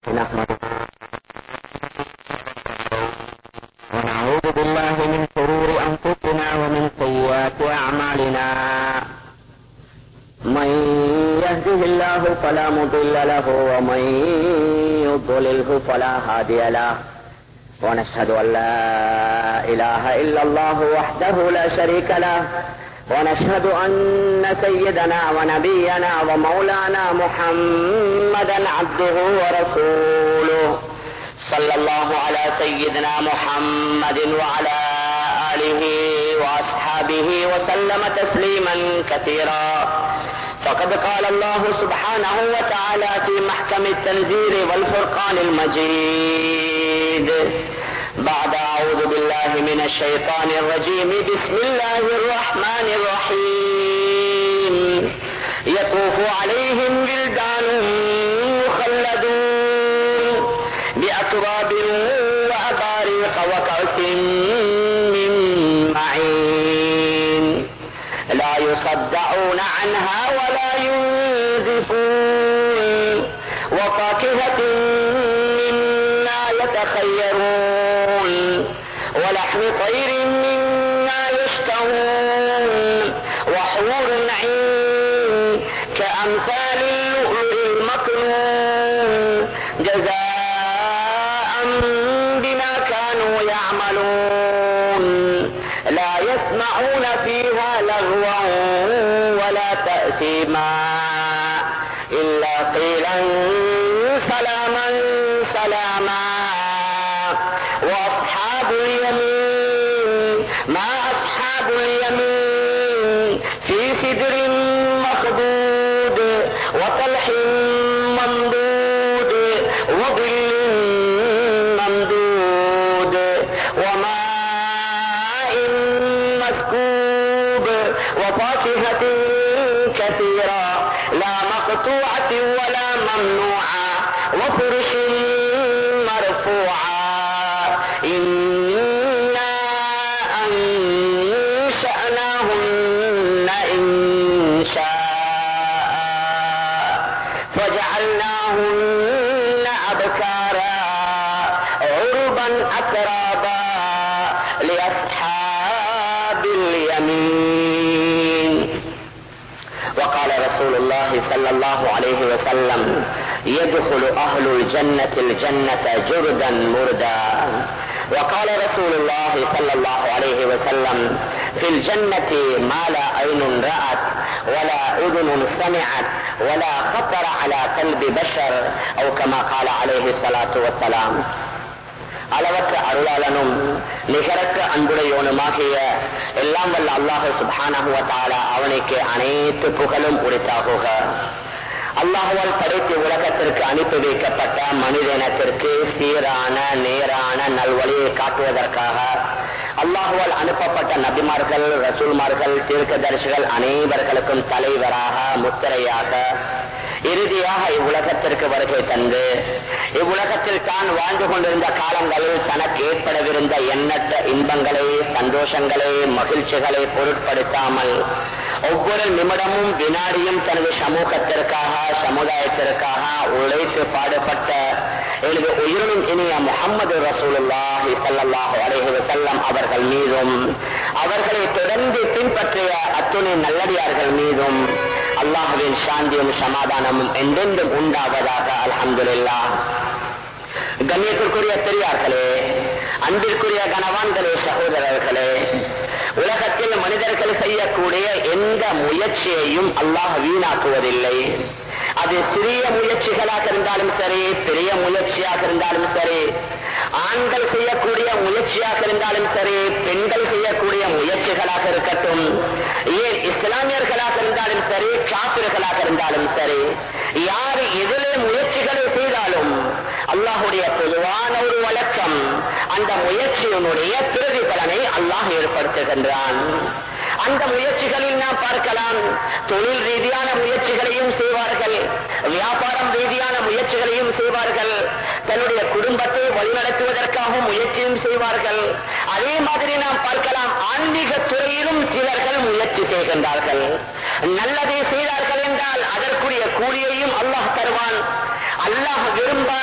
نحمده ونعوذ بالله من شرور أنفسنا ومن سيئات أعمالنا من يهده الله فلا مضل له ومن يضلله فلا هادي له ونشهد أن لا إله إلا الله وحده لا شريك له ونشهد أن سيدنا ونبينا ومولانا محمدا عبده ورسوله صلى الله على سيدنا محمد وعلى آله وأصحابه وسلم تسليما كثيرا فقد قال الله سبحانه وتعالى في محكم التنزيل والفرقان المجيد بعد أعوذ بالله من الشيطان الرجيم بسم الله الرحمن الرحيم يطوف عليهم ولدان مخلدون بأكواب وأباريق وكأس من معين لا يصدعون عنها ولا ينزفون وفاكهة مما يتخيرون ولحم طير مما يشتهون وحور عين كأمثال اللؤلؤ المكنون جزاء بما كانوا يعملون لا يسمعون فيها لغوا ولا تأثيما إلا قيلا سلاما سلاما واصحاب اليمين ما اصحاب اليمين في سدر مخضود وطلح ممدود وظل ممدود وماء مسكوب وفاكهة كثيرة لا مقطوعة ولا ممنوعة وفرش مرفوعة إنا أنشأناهن إن شاء فجعلناهن أبكارا عربا أترابا لأصحاب اليمين وقال رسول الله صلى الله عليه وسلم يدخل أهل الجنة الجنة جردا مردا وقال رسول الله صلى الله عليه وسلم في الجنة ما لا عين رأت ولا أذن سمعت ولا خطر على قلب بشر أو كما قال عليه الصلاة والسلام அளவற்ற அருளாளனும் நிகரற்ற அன்புடையோனுமாகிய எல்லாம் வல்ல அல்லாஹு சுபானகுவத்தால அவனுக்கு அனைத்து புகழும் உரித்தாகுக அல்லாஹுவால் படைத்து உலகத்திற்கு அனுப்பி வைக்கப்பட்ட மனிதனத்திற்கு சீரான நேரான நல்வழியை காட்டுவதற்காக அல்லாஹுவால் அனுப்பப்பட்ட நபிமார்கள் ரசூல்மார்கள் தீர்க்கதரிசிகள் அனைவர்களுக்கும் தலைவராக முத்திரையாக இறுதியாக இவ்வுலகத்திற்கு வருகை தந்து இவ்வுலகத்தில் தான் வாழ்ந்து கொண்டிருந்த காலங்களில் தனக்கு ஏற்படவிருந்த எண்ணற்ற இன்பங்களை சந்தோஷங்களை மகிழ்ச்சிகளை பொருட்படுத்தாமல் ஒவ்வொரு நிமிடமும் வினாடியும் தனது சமூகத்திற்காக சமுதாயத்திற்காக உழைத்து பாடுபட்ட எனது உயிரினும் இனிய முகமது ரசூலுல்லாஹி சல்லாஹு அலைஹி வசல்லம் அவர்கள் மீதும் அவர்களை தொடர்ந்து பின்பற்றிய அத்துணை நல்லடியார்கள் மீதும் அல்லாஹுவின் சாந்தியும் சமாதானமும் என்றென்றும் உண்டாவதாக அலமதுல்லா கண்ணியத்திற்குரிய பெரியார்களே அன்பிற்குரிய கனவான்களே சகோதரர்களே உலகத்தில் மனிதர்கள் செய்யக்கூடிய எந்த முயற்சியையும் அல்லாஹ் வீணாக்குவதில்லை அது சிறிய முயற்சிகளாக இருந்தாலும் சரி பெரிய முயற்சியாக இருந்தாலும் சரி ஆண்கள் செய்யக்கூடிய முயற்சியாக இருந்தாலும் சரி பெண்கள் செய்யக்கூடிய முயற்சிகளாக இருக்கட்டும் ஏன் இஸ்லாமியர்களாக இருந்தாலும் சரி காப்பிர்களாக இருந்தாலும் சரி யார் எதிலே முயற்சிகளை செய்தாலும் அல்லாஹுடைய பொதுவான ஒரு வழக்கம் அந்த முயற்சியினுடைய பிரதிபலனை அல்லாஹ் ஏற்படுத்துகின்றான் அந்த முயற்சிகளில் நாம் பார்க்கலாம் தொழில் ரீதியான முயற்சிகளையும் செய்வார்கள் வியாபாரம் ரீதியான முயற்சிகளையும் செய்வார்கள் தன்னுடைய குடும்பத்தை வழிநடத்துவதற்காக முயற்சியும் செய்வார்கள் அதே மாதிரி நாம் பார்க்கலாம் ஆன்மீக துறையிலும் சிலர்கள் முயற்சி செய்கின்றார்கள் நல்லதை செய்தார்கள் என்றால் அதற்குரிய கூலியையும் அல்லாஹ் தருவான் அல்லாஹ் விரும்பாத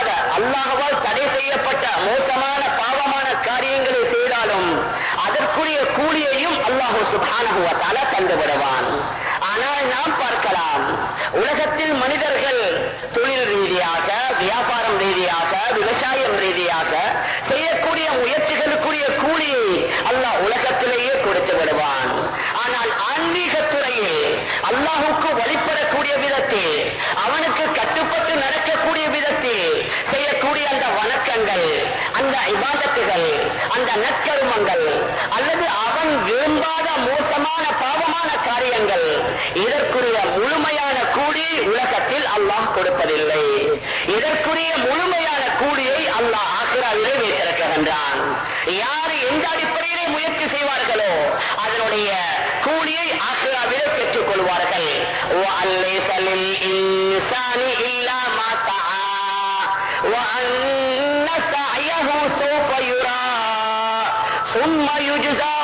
அல்லாஹ்வால் தடை செய்யப்பட்ட மோசமான பாவமான காரியங்களை செய்தாலும் அதற்குரிய கூலியையும் அல்லாஹு சுபானஹு வத்தால தந்துவிடுவான் ஆனால் நாம் பார்க்கலாம் உலகத்தில் மனிதர்கள் தொழில் ரீதியாக வியாபாரம் ரீதியாக விவசாயம் ரீதியாக செய்யக்கூடிய முயற்சிகளுக்குரிய கூலியை அல்லாஹ் உலகத்திலேயே கொடுத்து விடுவான் ஆனால் ஆன்மீக துறையில் அல்லாஹுக்கு வழிபடக்கூடிய விதத்தில் அவனுக்கு கட்டுப்பட்டு நடக்கக்கூடிய விதத்தில் செய்யக்கூடிய அந்த வணக்கங்கள் அந்த இபாதத்துகள் அந்த நற்கருமங்கள் அல்லது அவன் விரும்பாத மோசமான பாவமான காரியங்கள் இதற்குரிய முழுமையான கூலியை உலகத்தில் அல்லாஹ் கொடுப்பதில்லை இதற்குரிய முழுமையான கூலியை அல்லாஹ் ஆசிராவிலே வைத்திருக்கின்றான் யார் எந்த அடிப்படையிலே முயற்சி செய்வார்களோ அதனுடைய கூலியை ஆசிராவிலே பெற்றுக் கொள்வார்கள் وَأَلَّيْسَ لِلْإِنسَانِ إِلَّا مَا سَعَى وَأَنَّ سَعْيَهُ سَوْفَ يُرَى ثُمَّ يُجْزَاهُ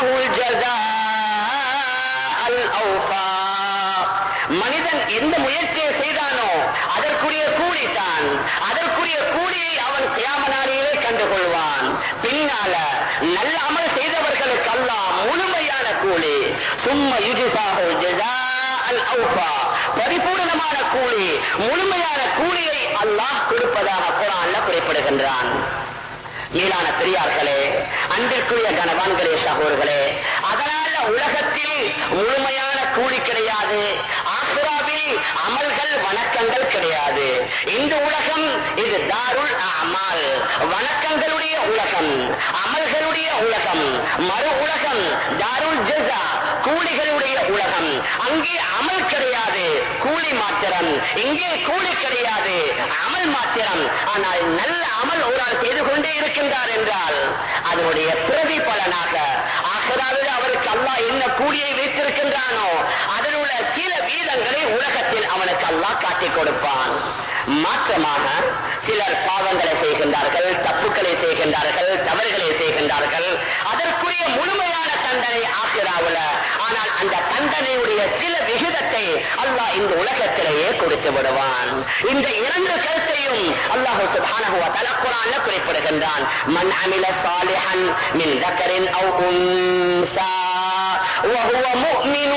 الْجَزَاءَ الْأَوْفَى மனிதன் எந்த முயற்சியை செய்தானோ அதற்குரிய கூலி தான் அதற்குரிய கூலியை அவன் கியாம நாளிலே கண்டுகொள்வான் பின்னால நல்ல அமல் செய்தவர்களுக்கு அல்லாஹ் முழுமையான கூலி சும்மா யுஜிசாஹு ஜஸா அல் அவுஃபா பரிபூர்ணமான கூலி முழுமையான கூலியை அல்லாஹ் கொடுப்பதாக குரான்ல குறிப்பிடுகின்றான் மேலான பெரியார்களே அன்பிற்குரிய கனவான்களே சகோர்களே அதனால உலகத்தில் முழுமையான கூலி கிடையாது ஆசுராவில் அமல்கள் வணக்கங்கள் கிடையாது இந்த உலகம் இது தாருல் அமால் வணக்கங்களுடைய உலகம் அமல்களுடைய உலகம் மறு உலகம் தாருல் ஜஸா கூலிகளுடைய உலகம் அங்கே அமல் கிடையாது கூலி மாத்திரம் இங்கே கூலி கிடையாது அமல் மாத்திரம் ஆனால் நல்ல அமல் ஒரு ஆள் செய்து கொண்டே இருக்கின்றார் என்றால் அதனுடைய பிரதிபலனாக ஆகராவில் அவருக்கு அல்லாஹ் என்ன கூலியை வைத்திருக்கின்றானோ அதில் உள்ள சில வீதங்களை உலகத்தில் அவனுக்கு அல்லாஹ் காட்டிக் கொடுப்பான் மாற்றமாக சிலர் பாவங்களை செய்கின்றார்கள் தப்புக்களை செய்கின்றார்கள் தவறுகளை செய்கின்றார்கள் அதற்குரிய முழுமையான தண்டனை ஆகிறாவுல ஆனால் அந்த தண்டனையுடைய சில விகிதத்தை அல்லாஹ் இந்த உலகத்திலேயே கொடுத்து விடுவான் இந்த இரண்டு கருத்தையும் அல்லாஹு சுப்ஹானஹு வ தஆலா குர்ஆன்ல குறிப்பிடுகின்றான் மன் அமில சாலிஹன் மின் ذكر او انثى وهو مؤمن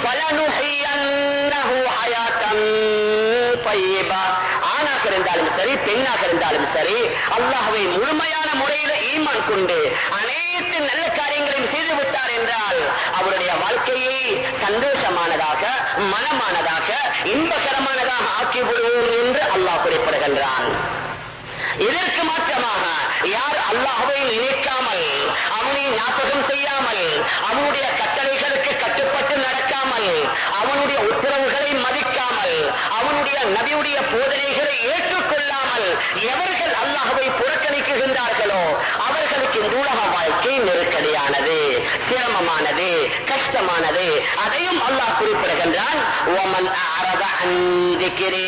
فلنحيينه حياه طيبه ஆணாக இருந்தாலும் சரி பெண்ணாக இருந்தாலும் சரி அல்லாஹ்வை முழுமையான முறையில் ஈமான் கொண்டு அனைத்து நல்ல காரியங்களையும் செய்து விட்டார் என்றால் அவருடைய வாழ்க்கையை சந்தோஷமானதாக மனமானதாக இன்பகரமானதாக ஆக்கி விடுவோம் என்று அல்லாஹ் குறிப்பிடுகின்றான் இதற்கு மாற்றமாக யார் அல்லாஹ்வை நினைக்காமல் அவனை ஞாபகம் செய்யாமல் அவனுடைய கட்டளைகளுக்கு கட்டுப்பட்டு நடக்காமல் அவனுடைய உத்தரவுகளை மதிக்காமல் அவனுடைய நபியுடைய போதனைகளை ஏற்றுக்கொள்ளாமல் எவர்கள் அல்லாஹ்வை புறக்கணிக்குகின்றார்களோ அவர்களுக்கு இந்த உலக வாழ்க்கை நெருக்கடியானது சிரமமானது கஷ்டமானது அதையும் அல்லாஹ் குறிப்பிடுகின்றான் ஓமன் அரத அந்திக்கிறே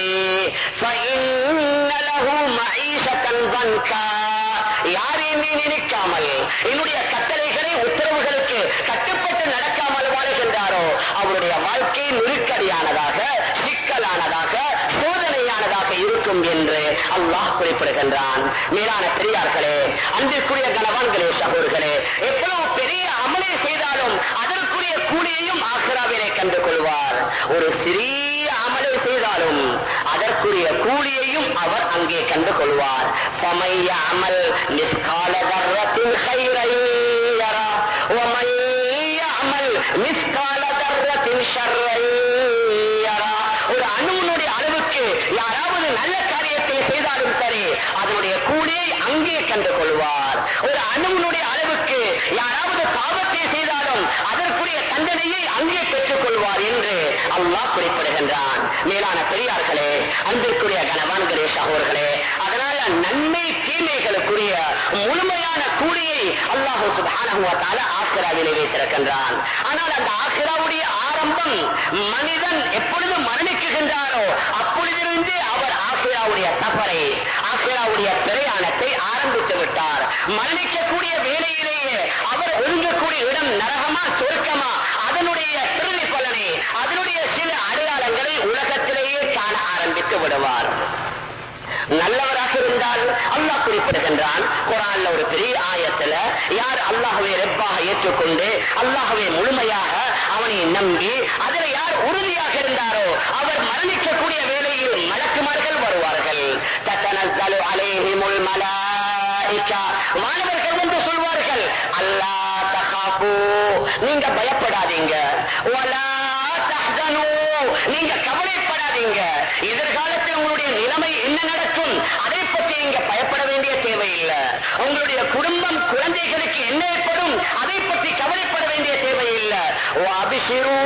யாரையுமே நினைக்காமல் என்னுடைய கட்டளைகளை உத்தரவுகளுக்கு கட்டுப்பட்டு நடக்காமல் வாழ்கின்றாரோ அவருடைய வாழ்க்கை நெருக்கடியானதாக சிக்கலானதாக சோதனையானதாக இருக்கும் என்று அல்லாஹ் குறிப்பிடுகின்றான் மேலான பெரியார்களே அன்பிற்குரிய கனவான்களே சகோர்களே எவ்வளவு பெரிய அமலை செய்தாலும் அதற்குரிய கூலியையும் ஆசிராவிலே கண்டு கொள்வார் ஒரு சிறிய அமலை செய்தாலும் அதற்குரிய கூலியையும் அவர் அங்கே கண்டு கொள்வார் فَمَن يَعْمَلْ مِثْقَالَ ذَرَّةٍ خَيْرًا يَرَهُ وَمَن يَعْمَلْ مِثْقَالَ ذَرَّةٍ شَرًّا يَرَهُ ஒரு அணுவினுடைய அளவுக்கு யாராவது நல்ல காரியத்தை செய்தாலும் சரி அதனுடைய கூலியை அங்கே கண்டு கொள்வார் ஒரு அணுவினுடைய அளவுக்கு யாராவது பாவத்தை செய்தாலும் அதற்குரிய தண்டனையை அங்கே பெற்றுக் கொள்வார் என்று அல்லாஹ் குறிப்பிடுகின்றான் மேலான பெரியார்களே அன்பிற்குரிய கணவான்களே சகோர்களே அதனால நன்மை தீமைகளுக்குரிய முழுமையான கூலியை அல்லாஹு சுப்ஹானஹு வ தஆலா ஆசிராவிலே வைத்திருக்கின்றான் ஆனால் அந்த ஆசிராவுடைய ஆரம்பம் மனிதன் எப்பொழுது மரணிக்குகின்றாரோ அப்பொழுதிலிருந்து அவர் ஆசிராவுடைய சஃபரை ஆசிராவுடைய பிரயாணத்தை ஆரம்பித்து விட்டார் மரணிக்கக்கூடிய வேலையிலேயே அவர் ஒதுங்கக்கூடிய இடம் நரகமா சொர்க்கமா அதனுடைய பிரதி பலனை அதனுடைய சில அடையாளங்களை உலகத்திலேயே காண ஆரம்பித்து விடுவார் நல்லவராக இருந்தால் அல்லாஹ் குறிப்பிடுகின்றான் குரான்ல ஒரு பெரிய ஆயத்துல யார் அல்லாஹுவை ரெப்பாக ஏற்றுக்கொண்டு அல்லாஹுவை முழுமையாக அவனை நம்பி அதுல யார் உறுதியாக இருந்தாரோ அவர் மரணிக்கக்கூடிய வேளையில் மலக்குமார்கள் வருவார்கள் தத்தனஸ்தலு அலைஹிமுல் மலாயிகா மாணவர்கள் வந்து சொல்வார்கள் அல்லா தகாபு நீங்க பயப்படாதீங்க வலா தஹ்சனு நீங்க கவலைப்படாதீங்க எதிர்காலத்தில் உங்களுடைய நிலைமை என்ன நடக்கும் அதை பற்றி நீங்க பயப்பட வேண்டிய தேவையில்லை உங்களுடைய குடும்பம் குழந்தைகளுக்கு என்ன ஏற்படும் அதை பற்றி கவலைப்பட வேண்டிய தேவையில்லை وَأَبْشِرُوا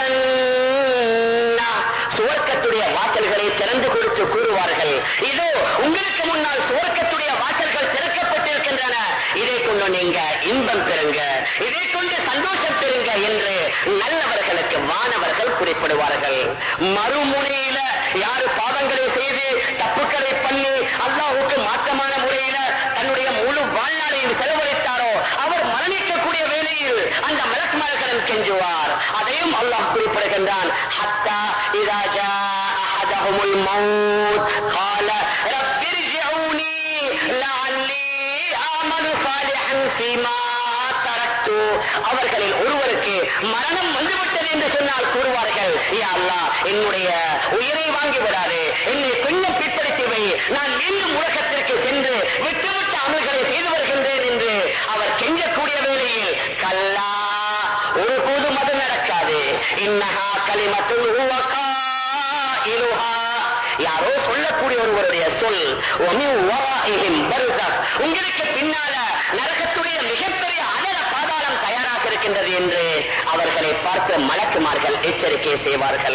بِالْجَنَّةِ சுவர்க்கத்துடைய வாசல்களை திறந்து கொடுத்து கூறுவார்கள் இதோ உங்களுக்கு முன்னால் சுவர்க்கத்துடைய வாசல்கள் திறக்கப்பட்டிருக்கின்றன இதை கொண்டு நீங்க இன்பம் பெறுங்க இதை கொண்டு சந்தோஷம் பெறுங்க என்று நல்லவர்களுக்கு வானவர்கள் குறிப்பிடுவார்கள் மறுமுனையில யாரு பாவங்களை செய்து தப்புக்களை பண்ணி அல்லாஹுக்கு மாற்றமான முறையில தன்னுடைய முழு வாழ்நாளையும் செலவழித்தாரோ அவர் மரணிக்கக்கூடிய வேளையில் அந்த மலக்குமார்களும் கெஞ்சுவார் அதையும் அல்லாஹ் குறிப்பிடுகின்றான் ஹத்தா இதா ஜா அஹதஹுமுல் மௌத் قال رب ارجعوني لعلي اعمل صالحا فيما தரத்து அவர்களில் ஒருவருக்கு மரணம் வந்துவிட்டது என்று சொன்னால் கூறுவார்கள் யா அல்லாஹ் என்னுடைய உயிரை வாங்கி விடாதே என்னை கொஞ்சம் பிற்படுத்தி வை நான் மீண்டும் உலகத்திற்கு சென்று விட்டுவிட்ட அமல்களை செய்து வருகின்றேன் என்று அவர் கெஞ்சக்கூடிய வேளையில் கல்லா ஒரு போதும் அது நடக்காது இன்னஹா கலிமத்துல் ஹுவ காயிலுஹா யாரோ சொல்லக்கூடிய ஒருவருடைய சொல் وَمِنْ وَرَائِهِمْ بَرْزَخٌ. உங்களுக்கு பின்னால நரகத்துடைய மிகப்பெரிய அதர பாதாளம் தயாராக இருக்கின்றது என்று அவர்களை பார்த்து மலக்குமார்கள் எச்சரிக்கை செய்வார்கள்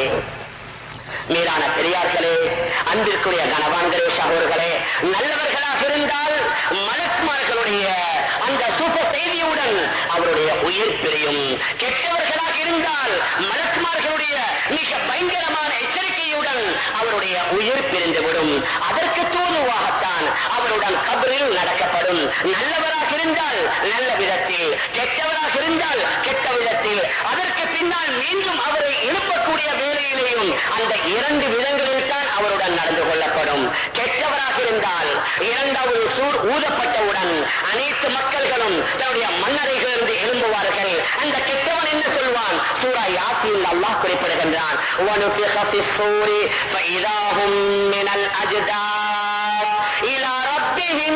மீதான பெரியார்களே அன்பிற்குரிய கனவான்களே சகோதர்களே நல்லவர்களாக இருந்தால் மலக்குமார்களுடைய அந்த சுப செய்தியுடன் அவருடைய உயிர் பிரியும் கெட்டவர்களாக இருந்தால் மலக்குமார்களுடைய மிக பயங்கரமான எச்சரிக்கையுடன் அவருடைய உயிர் பிரிந்துவிடும் அதற்கு தூதுவாகத்தான் அவருடன் கபரில் நடக்கப்படும் நல்லவராக இருந்தால் நல்ல விதத்தில் கெட்டவராக இருந்தால் கெட்ட விதத்தில் அதற்கு பின்னால் மீண்டும் அவரை எழுப்பக்கூடிய வேலையிலேயும் அந்த இரண்டு விதங்களில் தான் அவருடன் நடந்து கொள்ளப்படும் கெட்டவராக இருந்தால் இரண்டாவது சூர் ஊதப்பட்டவுடன் அனைத்து மக்கள்களும் தன்னுடைய மன்னரைகளிலிருந்து எழும்புவார்கள் அந்த கெட்டவன் என்ன சொல்வான் சூரா யாசின் அல்லாஹ் குறிப்பிடுகின்றான் وَنُفِخَ فِي الصُّورِ فَإِذَا هُمْ مِنَ الْأَجْدَاثِ إِلَى رَبِّهِمْ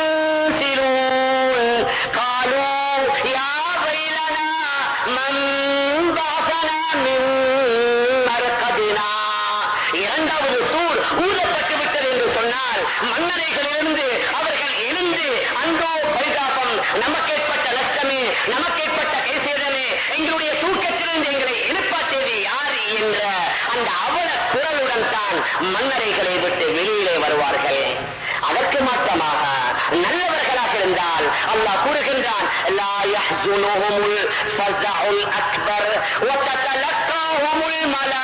يَنْسِلُونَ قَالُوا يَا وَيْلَنَا مَنْ بَعَثَنَا مِنْ مَرْقَدِنَا இரண்டாவது சூர் ஊதப்பட்டு விட்டது என்று சொன்னால் மன்னரைகளிலிருந்து அவர்கள் எழுந்து அந்தோ பரிதாபம் நமக்கு ஏற்பட்ட நஷ்டமே நமக்கு ஏற்பட்ட கைசேதமே எங்களுடைய தூக்கத்திலிருந்து எங்களை எழுப்பாற்றியது யார் என்ற அந்த அவல குரலுடன் தான் மன்னரைகளை விட்டு வெளியிலே வருவார்கள் அதற்கு மாற்றமாக நல்லவர்களாக இருந்தால் அல்லாஹ் கூறுகின்றான் லா யஹ்சுனுஹுமுல் ஃபஸஉல் அக்பர் வததலக்காஹுமுல்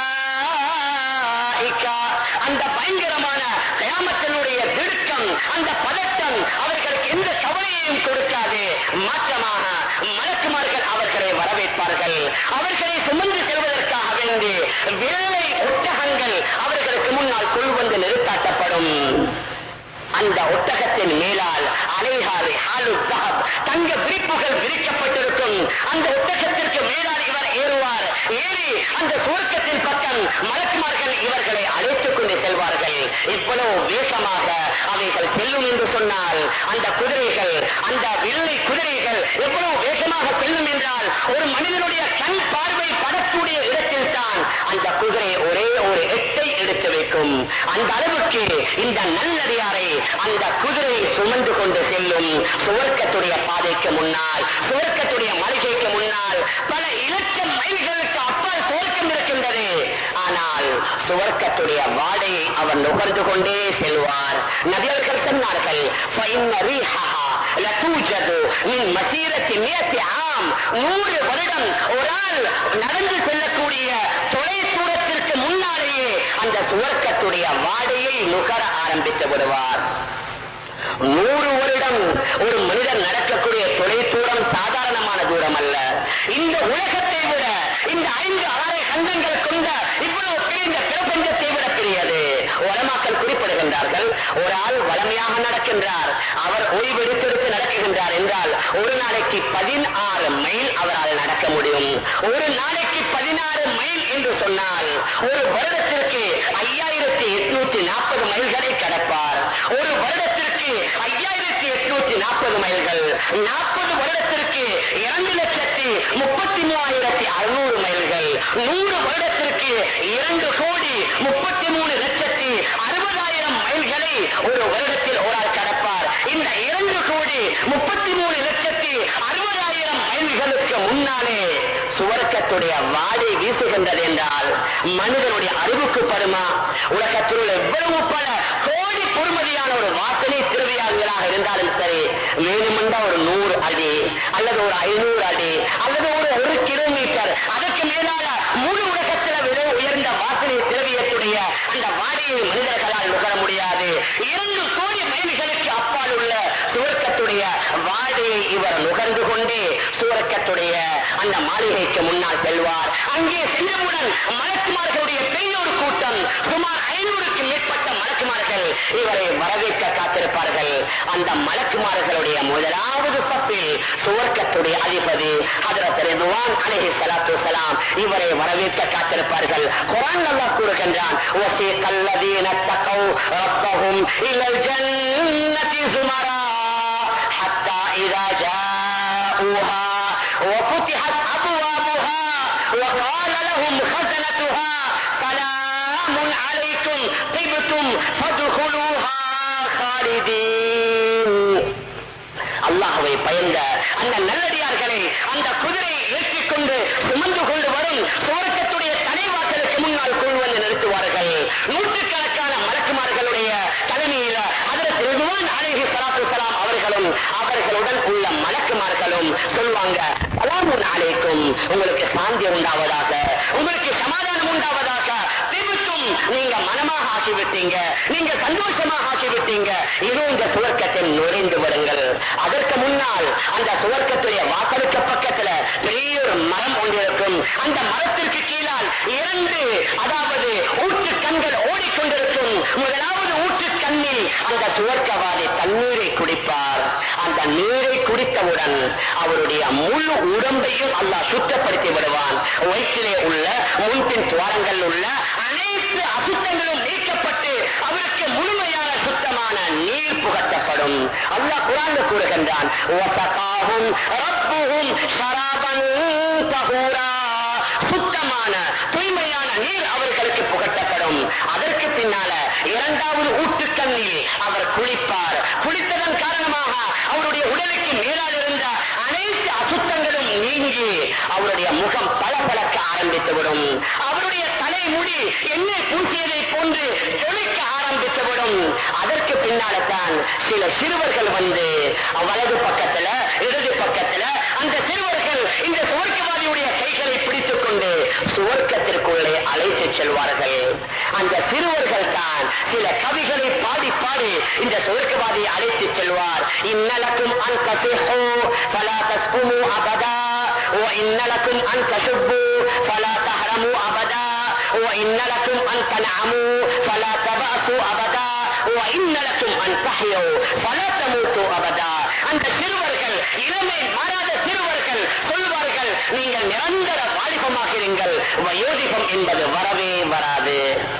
மலாயிகா அந்த பயங்கரமான கயாமத்தினுடைய திடுக்கம் அந்த பதட்டம் அவர்களுக்கு எந்த கவலையையும் கொடுக்காது மாற்றமாக மலக்குமார்கள் அவர்களை வரவேற்பார்கள் அவர்களை சுமந்து செல்வதற்காக வேண்டி வெள்ளை ஒட்டகங்கள் அவர்களுக்கு முன்னால் கொள்வந்து நிறுத்தாட்டப்படும் அந்த ஒட்டகத்தின் மேலால் அலைஹாரி ஹாலு தஹப் தங்க விரிப்புகள் விரிக்கப்பட்டிருக்கும் அந்த ஒட்டகத்திற்கு மேலால் இவர் ஏறுவார் ஏறி அந்த சுவர்க்கத்தின் பக்கம் மலக்குமார்கள் இவர்களை அழைத்துக் கொண்டு செல்வார்கள் இவ்வளவு வேகமாக அவைகள் செல்லும் என்று சொன்னால் அந்த குதிரைகள் அந்த வெள்ளை குதிரைகள் எவ்வளவு வேகமாக செல்லும் என்றால் ஒரு மனிதனுடைய கண் பார்வை படக்கூடிய இடத்தில் தான் அந்த குதிரை ஒரே ஒரு எட்டை எடுத்து வைக்கும் அந்த அளவுக்கு இந்த நல்லடியாரை அந்த குதிரை சுமந்து கொண்டு செல்லும் சுவர்க்கத்துடைய பாதைக்கு முன்னால் சுவர்க்கத்துடைய மளிகைக்கு முன்னால் பல இலட்சம் மைல்களுக்கு அப்பால் சுவர்க்கம் இருக்கின்றது ஆனால் சுவர்க்கத்துடைய வாடையை அவர் நுகர்ந்து கொண்டே செல்வார் நபியர்கள் சொன்னார்கள் "ஃபைன்ன ரீஹஹா லதூஜது மின் மசீரத்தி மியத்தி ஆம்." நூறு வருடம் ஒரு ஆள் நடந்து செல்லக்கூடிய தொலை தூரத்திற்கு முன்னாலேயே அந்த சுவர்க்கத்துடைய வாடையை நுகர ஆரம்பித்து விடுவார் நூறு வருடம் ஒரு மனிதன் நடக்கக்கூடிய தொலை தூரம் சாதாரணமான தூரம் அல்ல இந்த உலகத்தை விட இந்த ஐந்து ஆறு கண்டங்கள் கொண்ட இவ்வளவு பெரிய இந்த பிரபஞ்சத்தை விட பெரியது உலமாக்கள் குறிப்பிடுகின்றார்கள் ஒரு ஆள் வளமையாக நடக்கின்றார் அவர் ஓய்வெடுத்தெடுத்து நடக்குகின்றார் என்றால் ஒரு நாளைக்கு பதினாறு மைல் அவரால் நடக்க முடியும் ஒரு நாளைக்கு பதினாறு மைல் என்று சொன்னால் ஒரு வருடத்திற்கு ஐயாயிரத்தி எட்நூத்தி நாற்பது மைல்களை கடப்பார் ஒரு வருடத்திற்கு ஐயாயிரத்தி எட்நூத்தி நாற்பது மைல்கள் நாற்பது வருடத்திற்கு இரண்டு லட்சத்தி முப்பத்தி மூவாயிரத்தி அறுநூறு மைல்கள் நூறு வருடத்திற்கு இரண்டு கோடி முப்பத்தி மூணு லட்சத்தி அறுபதாயிரம் மைல்களை ஒரு வருடத்தில் ஒரு ஆள் கடப்பார் இந்த இரண்டு கோடி முப்பத்தி மூணு லட்சத்தி அறுபதாயிரம் மைல்களுக்கு முன்னாலே சுவர்க்கத்துடைய வாடை வீசுகின்றது என்றால் மனிதனுடைய அறிவுக்கு படுமா உலகத்தில் உள்ள எவ்வளவு பல கோடி பொறுமதியான ஒரு வாசனை திருவிழாங்களாக இருந்தாலும் சரி வேணுமென்றா ஒரு நூறு அடி அல்லது ஒரு ஐநூறு அடி அல்லது ஒரு ஒரு கிலோமீட்டர் அதற்கு மேலாக முழு உலகத்தில் விட உயர்ந்த வாசனை திரவியத்துடைய அந்த வாடையை மனிதர்களால் நுகர முடியாது இரண்டு கோடி மைல்களுக்கு அப்பால் உள்ள சுவர்க்கத்துடைய வாடையை இவர் நுகர்ந்து கொண்டே சுவர்க்கத்துடைய அந்த மாளிகைக்கு முன்னால் செல்வார் அங்கே சென்றவுடன் மலக்குமார்களுடைய பெரிய ஒரு கூட்டம் சுமார் ஐநூறுக்கு மேற்பட்ட மலக்குமார்கள் இவரை வரவேற்க காத்திருப்பார்கள் அந்த மலக்குமார்களுடைய முதலாவது சப்பில் சுவர்க்கத்துடைய அதிபதி ஹதரத் ரிதுவான் அலைஹி ஸலாத்து வஸலாம் இவரை வரவேற்க காத்திருப்பார்கள் குர்ஆன் அல்லாஹ் கூறுகின்றான் வஸீக அல்லதீன தகவ் ரப்பஹும் இலல் ஜன்னதி சுமரா حتى إذا جاءوها وفتحت أبوابها وقال لهم خزنتها سلام عليكم طبتم فادخلوها خالدين அல்லாஹுவை பயந்த அந்த நல்லடியார்களை அந்த குதிரை ஏற்றிக் கொண்டு சுமந்து கொண்டு வரும் சுவர்க்கத்துடைய தலைவாசலுக்கு முன்னால் கொள்வந்து நிறுத்துவார்கள் நூற்றுக்கணக்கான மலக்குமார்களுடைய தலைமையில் அதற்கு ரிதுவான் அழகி சலாத்து சலாம் அவர்களும் அவர்களுடன் உள்ள மலக்குமார்களும் சொல்லுவாங்க சலாமுன் அலைக்கும் உங்களுக்கு சாந்தி உண்டாவதாக உங்களுக்கு சமாதானம் உண்டாவதாக திபுத்தும் நீங்க மனமாக ஆக்கிவிட்டீங்க நீங்க சந்தோஷமாக ஆக்கிவிட்டீங்க இது இந்த சுவர்க்கத்தில் நுழைந்து வருங்கள் அதற்கு முன்னால் அந்த சுவர்க்கத்துடைய வாசலுக்கு பக்கத்துல பெரிய ஒரு மரம் ஒன்று இருக்கும் அந்த மரத்திற்கு கீழால் இரண்டு அதாவது ஊற்று கண்கள் ஓடிக்கொண்டிருக்கும் முதலாவது ஊற்று கண்ணில் அந்த சுவர்க்கவாதி தண்ணீரை குடிப்பார் அந்த நீரை குடித்தவுடன் அவருடைய முழு உடம்பையும் அல்லாஹ் சுத்தப்படுத்தி விடுவான் வயிற்றிலே உள்ள முன்பின் துவாரங்கள் உள்ள அனைத்து அசுத்தங்களும் நீக்கப்பட்டு அவருக்கு முழுமையான சுத்தமான நீர் புகட்டப்படும் அல்லாஹ் குரான் கூறுகின்றான் "வசகாஹும் ரப்புஹும் ஷராபன் தஹூரா." சுத்தமான தூய்மையான நீர் அவர்களுக்கு புகட்டப்படும் அதற்கு பின்னால இரண்டாவது ஊட்டுக்கண்ணில் அவர் குளிப்பார் குளித்ததன் காரணமாக அவருடைய உடலுக்கு மேலால் இருந்த அனைத்து அசுத்தங்களும் நீங்கி அவருடைய முகம் பளபளக்க ஆரம்பித்துவிடும் அவருடைய தலைமுடி எண்ணெய் பூசியதை போன்று ஜொலிக்க ஆரம்பித்துவிடும் அதற்கு பின்னால தான் சில சிறுவர்கள் வந்து வலது பக்கத்துல இடது பக்கத்துல அந்த சிறுவர்கள் இந்த சுவர்க்கவாதியுடைய கைகளை பிடித்துக் கொண்டு சுவர்க்கத்திற்குள்ளே அழைத்து செல்வார்கள் அந்த சிறுவர்கள் தான் சில கவிகளை பாடி பாடி இந்த சுவர்க்கவாதியை அழைத்து செல்வார் இன்னலக்கும் அன் கசிஹோ ஃபலா தஸ்குமு அபதா وإن لكم أن تشبوا فلا تحرموا أبدا وإن لكم أن تنعموا فلا تبأسوا أبدا وإن لكم أن تحيوا فلا تموتوا أبدا அந்த சிறுவர்கள் இளமை மாறாத சிறுவர்கள் சொல்வார்கள் நீங்கள் நிரந்தர வாலிபமாகிறீர்கள் வயோதிகம் என்பது வரவே வராது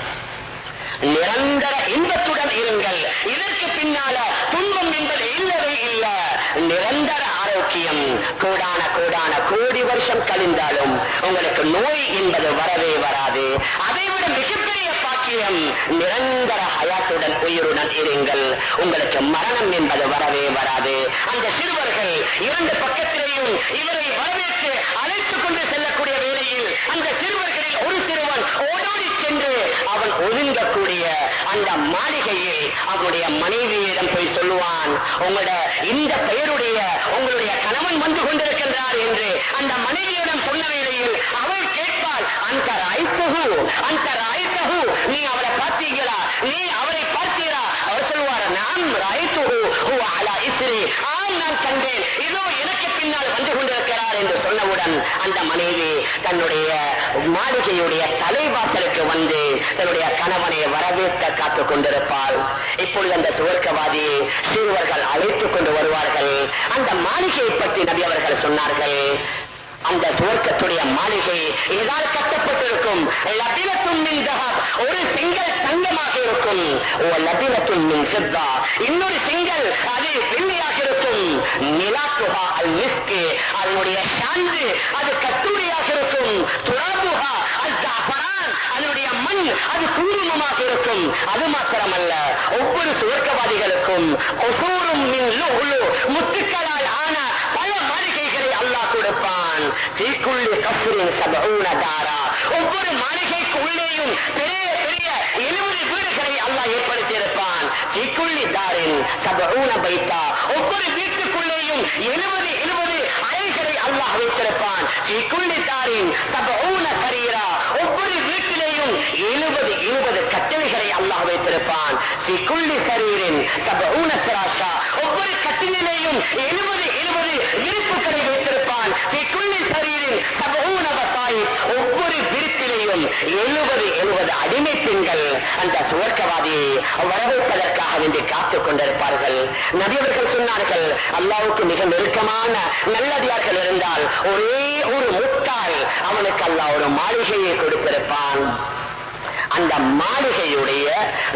நிரந்தர இன்பத்துடன் இருங்கள் இதற்கு பின்னால துன்பம் என்பது இல்லவே இல்ல நிரந்தர ஆரோக்கியம் கோடான கோடான கோடி வருஷம் கழிந்தாலும் உங்களுக்கு நோய் என்பது வரவே வராது அதைவிட மிகப்பெரிய பாக்கியம் நிரந்தர ஹயாத்துடன் உயிருடன் இருங்கள் உங்களுக்கு மரணம் என்பது வரவே வராது அந்த சிறுவர்கள் இரண்டு பக்கத்திலேயும் இவரை வரவேற்று அழைத்துக் கொண்டு செல்லக்கூடிய வேளையில் அந்த சிறுவர்களில் ஒரு சிறுவன் ஓடோடி சென்று அவன் ஒதுங்கக்கூடிய அந்த மாளிகையில் அவனுடைய மனைவியிடம் போய் சொல்லுவான் உங்களோட இந்த பெயருடைய உங்களுடைய கணவன் வந்து கொண்டிருக்கின்றார் என்று அந்த மனைவியிடம் சொன்ன வேளையில் அவள் கேட்பாள் அந்த ராய்த்தகு அந்த ராய்த்தகு நீ அவளை பார்த்தீங்களா நீ அவரை பார்த்தீரா அவர் சொல்வார் நான் ராய்த்துஹு ஹுவ அலா இஸ்ரி ஆம் நான் கண்டேன் இதோ எனக்கு பின்னால் வந்து கொண்டிருக்கிறார் என்று சொன்னவுடன் அந்த மனைவி தன்னுடைய மாளிகையுடைய தலைவாசலுக்கு வந்து தன்னுடைய கணவனை வரவேற்க காத்துக் கொண்டிருப்பாள் இப்பொழுது அந்த சுவர்க்கவாதியை சிறுவர்கள் அழைத்துக் கொண்டு வருவார்கள் அந்த மாளிகையை பற்றி நபி அவர்கள் சொன்னார்கள் அந்த சுவர்க்கத்துடைய மாளிகை இதால் கட்டப்பட்டிருக்கும் லபிலத்தும் மின் தஹப் ஒரு செங்கல் தங்கமாக இருக்கும் ஓ லபிலத்தும் மின் சித்தா இன்னொரு செங்கல் அது வெள்ளியாக இருக்கும் நிலாத்துஹா அல் மிஸ்கு அதனுடைய சாந்து அது கஸ்தூரியாக இருக்கும் துராபுஹா அல் ஜாஃபரான் அதனுடைய மண் அது குங்குமமாக இருக்கும் அது மாத்திரமல்ல ஒவ்வொரு சுவர்க்கவாதிகளுக்கும் ஒசூரும் மின் லுஹ்லு முத்துக்களால் ஆன பல மாளிகைகளை அல்லாஹ் கொடுப்பான் தீக்குள்ளி கசுரின் சபூன தாரா ஒவ்வொரு மாளிகைக்கு உள்ளேயும் பெரிய பெரிய எழுபது வீடுகளை அல்லாஹ் ஏற்படுத்தி இருப்பான் தீக்குள்ளி தாரின் சபூன பைத்தா ஒவ்வொரு வீட்டுக்குள்ளேயும் எழுபது எழுபது அறைகளை அல்லாஹ் வைத்திருப்பான் தீக்குள்ளி தாரின் சபூன சரீரா ஒவ்வொரு வீட்டிலேயும் எழுபது எழுபது கட்டளைகளை அல்லாஹ் வைத்திருப்பான் தீக்குள்ளி சரீரின் சபூன சராஷா ஒவ்வொரு கட்டிலேயும் எழுபது எழுபது விருப்புகளை வைத்திருப்பான் தீக்குள்ளி சரீரின் சபூன வசாயி ஒவ்வொரு விருப்பிலேயும் எழுபது எழுபது அடிமை பெண்கள் அந்த சுவர்க்கவாதியை வரவேற்பதற்காக வேண்டி காத்துக் கொண்டிருப்பார்கள் நபியவர்கள் சொன்னார்கள் அல்லாவுக்கு மிக நெருக்கமான நல்லடியார்கள் இருந்தால் ஒரே ஒரு முட்டாள் அவனுக்கு அல்லாஹ் ஒரு மாளிகையை கொடுத்திருப்பான் அந்த மாளிகையுடைய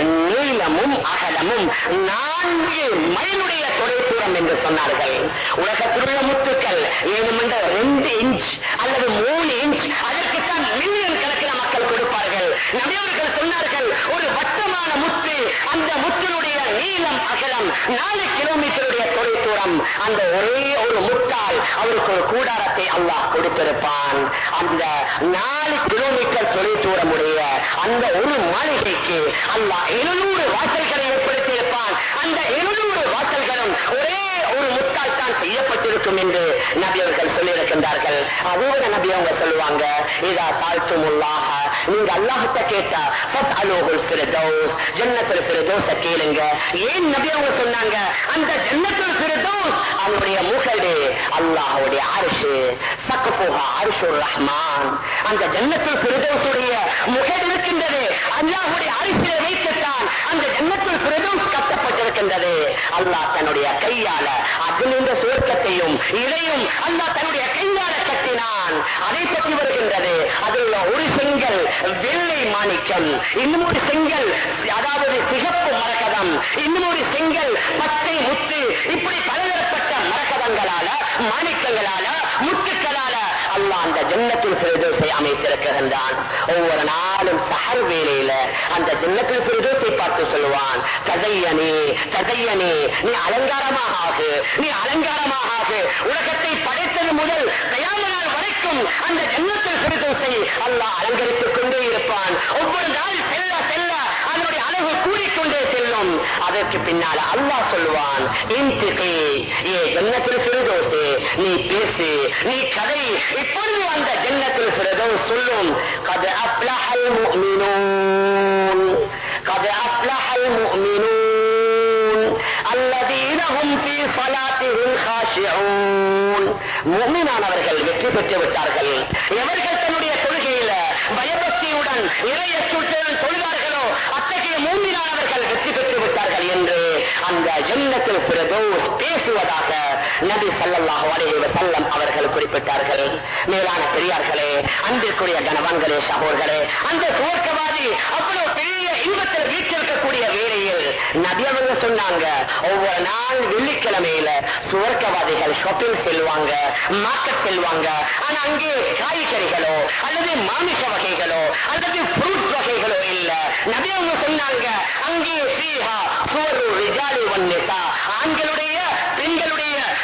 நீளமும் அகலமும் நான்கு மைலுடைய தொலைதூரம் என்று சொன்னார்கள் உலகத்தில் உள்ள முத்துக்கள் ஏழுமன்ற ரெண்டு இன்ச் அல்லது மூணு இன்ச் அதற்குத்தான் மில்லியன் கணக்கில் மக்கள் கொடுப்பார்கள் நபியவர்கள் சொன்னார்கள் ஒரு வட்டமான முத்து அந்த முத்தினுடைய நீளம் அகலம் நாலு கிலோமீட்டருடைய தொலைதூரம் அந்த ஒரே ஒரு முட்டால் அவருக்கு ஒரு கூடாரத்தை அல்லாஹ் கொடுத்திருப்பான் அந்த நாலு கிலோமீட்டர் தொலைதூரம் உடைய அந்த ஒரு மாளிகைக்கு அல்லாஹ் எழுநூறு வாசல்களை ஏற்படுத்தி இருப்பான் அந்த எழுநூறு வாசல்களும் ஒரே ஒரு முட்டால் தான் செய்யப்பட்டிருக்கும் என்று நபி அவர்கள் சொல்லியிருக்கின்றார்கள் அதோட நபி அவங்க சொல்லுவாங்க இதா தாழ்த்துமுல்லாக நீங்க அல்லாஹத்தை கேட்டா ஃபத் அலோகுல் ஃபிரதௌஸ் ஜன்னத்துல் ஃபிரதௌஸ கேளுங்க ஏன் நபி அவங்க சொன்னாங்க அந்த ஜன்னத்துல் ஃபிரதௌஸ் அவருடைய முகடு அல்லாஹ்வுடைய அரிசு சக்கபுஹா அரிசுர் ரஹ்மான் அந்த ஜன்னத்துல் ஃபிரதௌஸுடைய முகடு இருக்கின்றது அல்லாஹ்வுடைய அரிசியை வைத்துத்தான் அந்த ஜன்னத்துல் ஃபிரதௌஸ் கட்டப்பட்டிருக்கின்றது அல்லாஹ் தன்னுடைய கையால அதில் இந்த சுவர்க்கத்தையும் இதையும் அல்லாஹ் தன்னுடைய கையால கட்டினான் அதை பற்றி வருகின்றது அதில் உள்ள ஒரு செங்கல் வெள்ளை மாணிக்கம் இன்னும் ஒரு செங்கல் அதாவது சிகப்பு மரகதம் இன்னும் ஒரு செங்கல் பச்சை முத்து இப்படி பலதரப்பட்ட மரகதங்களால மாணிக்கங்களால முத்துக்களால அல்லாஹ் அந்த ஜன்னத்தில் பிரதோசை அமைத்திருக்கின்றான் ஒவ்வொரு நாளும் சஹர் வேளையில அந்த ஜன்னத்தில் பிரதோசை பார்த்து சொல்லுவான் கதையனே கதையனே நீ அலங்காரமாக ஆகு நீ அலங்காரமாக ஆகு உலகத்தை படைத்தது முதல் கயாம நாள் வரைக்கும் அந்த ஜன்னத்தில் பிரதோசை அல்லாஹ் அலங்கரித்துக் கொண்டே இருப்பான் ஒவ்வொரு நாள் செல்ல செல்ல அதனுடைய அழகு கூடிக்கொண்டே செல்லும் அதற்கு பின்னால் அல்லாஹ் சொல்லுவான் இன்திகி ஏ ஜன்னத்தில் பிரதோசே நீ பேசு நீ கதை இப்பொழுது அந்த ஜன்னத்தில் பிரதோஸ் சொல்லும் கது அப்லஹல் முஃமினூன் கது அப்லஹல் முஃமினூன் الذين هم في صلاتهم خاشعون முஃமினானவர்கள் வெற்றி பெற்று விட்டார்கள் எவர்கள் தன்னுடைய தொழுகையில பயபக்தியுடன் இறையச்சுடன் தொழுதார்களோ அத்தகைய மூமினானவர்கள் வெற்றி பெற்று விட்டார்கள் என்று அந்த ஜன்னத்தில் பிரதோஸ் பேசுவதாக நபி ஸல்லல்லாஹு அலைஹி வஸல்லம் அவர்கள் குறிப்பிட்டார்கள் மேலான பெரியார்களே அன்பிற்குரிய கணவன்களே சகோதரர்களே அந்த சுவர்க்கவாதி அவ்வளவு பெரிய இன்பத்தில் வீட்டிருக்கக்கூடிய வேளையில் நபி அவங்க சொன்னாங்க ஒவ்வொரு நாள் வெள்ளிக்கிழமையில சுவர்க்கவாதிகள் ஷாப்பிங் செல்வாங்க மார்க்கெட் செல்வாங்க ஆனா அங்கே காய்கறிகளோ அல்லது மாமிச வகைகளோ அல்லது ஃப்ரூட் வகைகளோ இல்ல நபி அவங்க சொன்னாங்க அங்கே சீஹா சுவரு ரிஜாலி வன்னிசா ஆண்களுடைய பெண்களுடைய வெறும்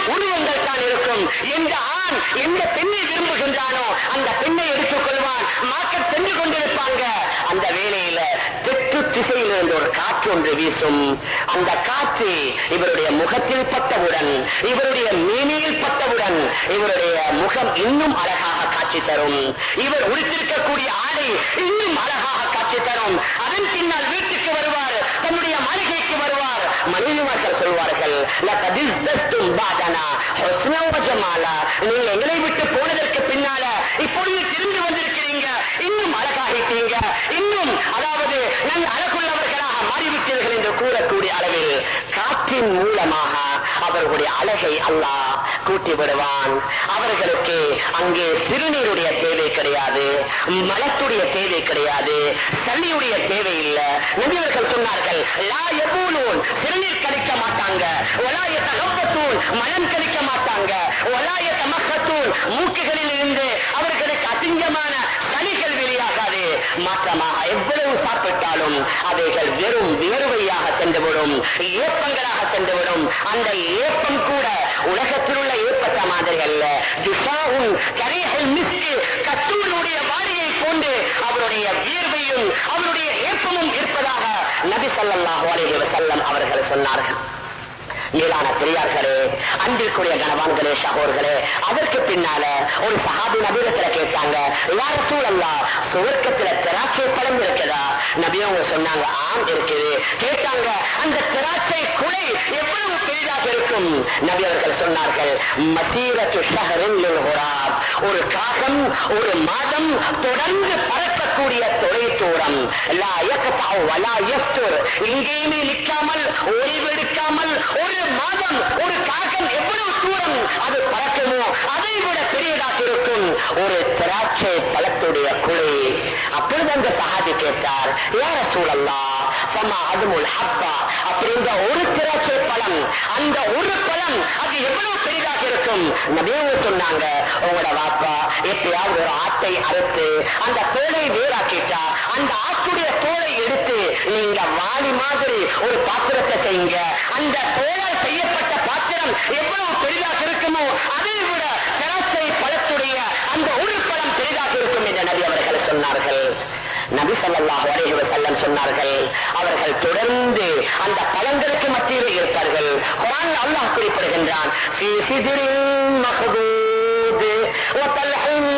உருவங்கள் தான் இருக்கும் எந்த ஆண் எந்த பெண்ணை விரும்புகின்றானோ அந்த பெண்ணை எடுத்துக் கொள்வான் மார்க்கெட் சென்று கொண்டிருப்பாங்க அந்த வேலையில தெற்கு திசையில் இருந்து ஒரு காற்று ஒன்று வீசும் அந்த காற்று இவருடைய முகத்தில் பட்டவுடன் இவருடைய மேனியில் பட்டவுடன் இவருடைய முகம் இன்னும் அழகாக காட்சி தரும் இவர் உடுத்திருக்கக்கூடிய ஆடை இன்னும் அழகாக காட்சி தரும் அதன் பின்னால் வீட்டுக்கு வருவார் தன்னுடைய மாளிகைக்கு வருவார் மனைவிமார்கள் சொல்வார்கள் "லகத் இஸ்தஸ்தும் பாதனா ஹுஸ்னா வ ஜமாலா." நீங்க எங்களை விட்டு போனதற்கு பின்னால இப்பொழுது திரும்பி வந்திருக்கிறீங்க இன்னும் அழகாகிட்டீங்க இன்னும் அதாவது நல்ல அழகுள்ளவர்களாக மாறிவிட்டீர்கள் என்று கூறக்கூடிய அளவில் காற்றின் மூலமாக அவர்களுடைய அழகை அல்லாஹ் கூட்டி விடுவான் அவர்களுக்கு அங்கே சிறுநீருடைய தேவை கிடையாது மலத்துடைய தேவை கிடையாது சளியுடைய தேவை இல்லை நபியவர்கள் சொன்னார்கள் லா எபூலூன் சிறுநீர் கழிக்க மாட்டாங்க ஒலாய தகப்பத்தூன் மலம் கழிக்க மாட்டாங்க ஒலாய தமக்கத்தூன் மூக்குகளில் இருந்து அவர்களுக்கு அசிங்கமான சளிகள் வெளியாகாது மாற்றமாக எவ்வளவு சாப்பிட்டாலும் அவைகள் வெறும் வேர்வையாக சென்றுவிடும் ஏப்பங்களாக சென்றுவிடும் அந்த ஏப்பம் கூட உலகத்தில் உள்ள ஏற்பட்ட மாதிரி அல்ல துஷாவும் கரைகள் மிஸ்கு கத்தூருடைய வாரியை கொண்டு அவருடைய வியர்வையும் அவருடைய ஏப்பமும் இருப்பதாக நபி ஸல்லல்லாஹு அலைஹி வஸல்லம் அவர்கள் சொன்னார்கள் மேலான பெரியார்களே அன்பிற்குரிய கனவான்களே சகோர்களே அதற்கு பின்னால ஒரு சஹாபி நபிரத்துல கேட்டாங்க யார சூழல்லா சுவர்க்கத்துல திராட்சை பழம் இருக்குதா நபி அவங்க சொன்னாங்க ஆம் இருக்குது கேட்டாங்க அந்த திராட்சை குலை எவ்வளவு பெரிதாக இருக்கும் நபி அவர்கள் சொன்னார்கள் மசீரத்து ஷஹரின் லில் ஹுராப். ஒரு காகம் ஒரு மாதம் தொடர்ந்து பறக்கக்கூடிய தொலை தூரம் லா யக்தஅ வலா யஃப்துர். எங்கேயுமே நிற்காமல் ஓய்வெடுக்காமல் ஒரு மாதம் ஒரு காகம் எவ்வளவு தூரம் அது பறக்குமோ அதை விட பெரியதாக இருக்கும் ஒரு திராட்சை பழத்துடைய குழி அப்பொழுது அந்த சஹாபி கேட்டார் யார சூழல்லா சமா அதுமுல் ஹப்பா அப்படின்ற ஒரு திராட்சை பழம் அந்த ஒரு பழம் அது எவ்வளவு பெரிதாக இருக்கும் நபியவங்க சொன்னாங்க உங்களோட வாப்பா எப்பயாவது ஒரு ஆட்டை அறுத்து அந்த தோலை வேறாக்கிட்டா அந்த ஆட்டுடைய தோலை எடுத்து நீங்க வாளி மாதிரி ஒரு பாத்திரத்தை செய்யுங்க அந்த தோலால் செய்யப்பட்ட பாத்திரம் எவ்வளவு பெரிதாக இருக்குமோ அதை விட திராட்சை பழத்துடைய அந்த ஒரு பழம் பெரிதாக இருக்கும் என்று நபி அவர்கள் சொன்னார்கள் நபி ஸல்லல்லாஹு அலைஹி வஸல்லம் சொன்னார்கள் அவர்கள் தொடர்ந்து அந்த பழங்களுக்கு மத்தியில் இருப்பார்கள் குர்ஆன் அல்லாஹ் குறிப்பிடுகின்றான் ஃபீ சித்ரின் மஹ்தூத் வ தல்ஹின்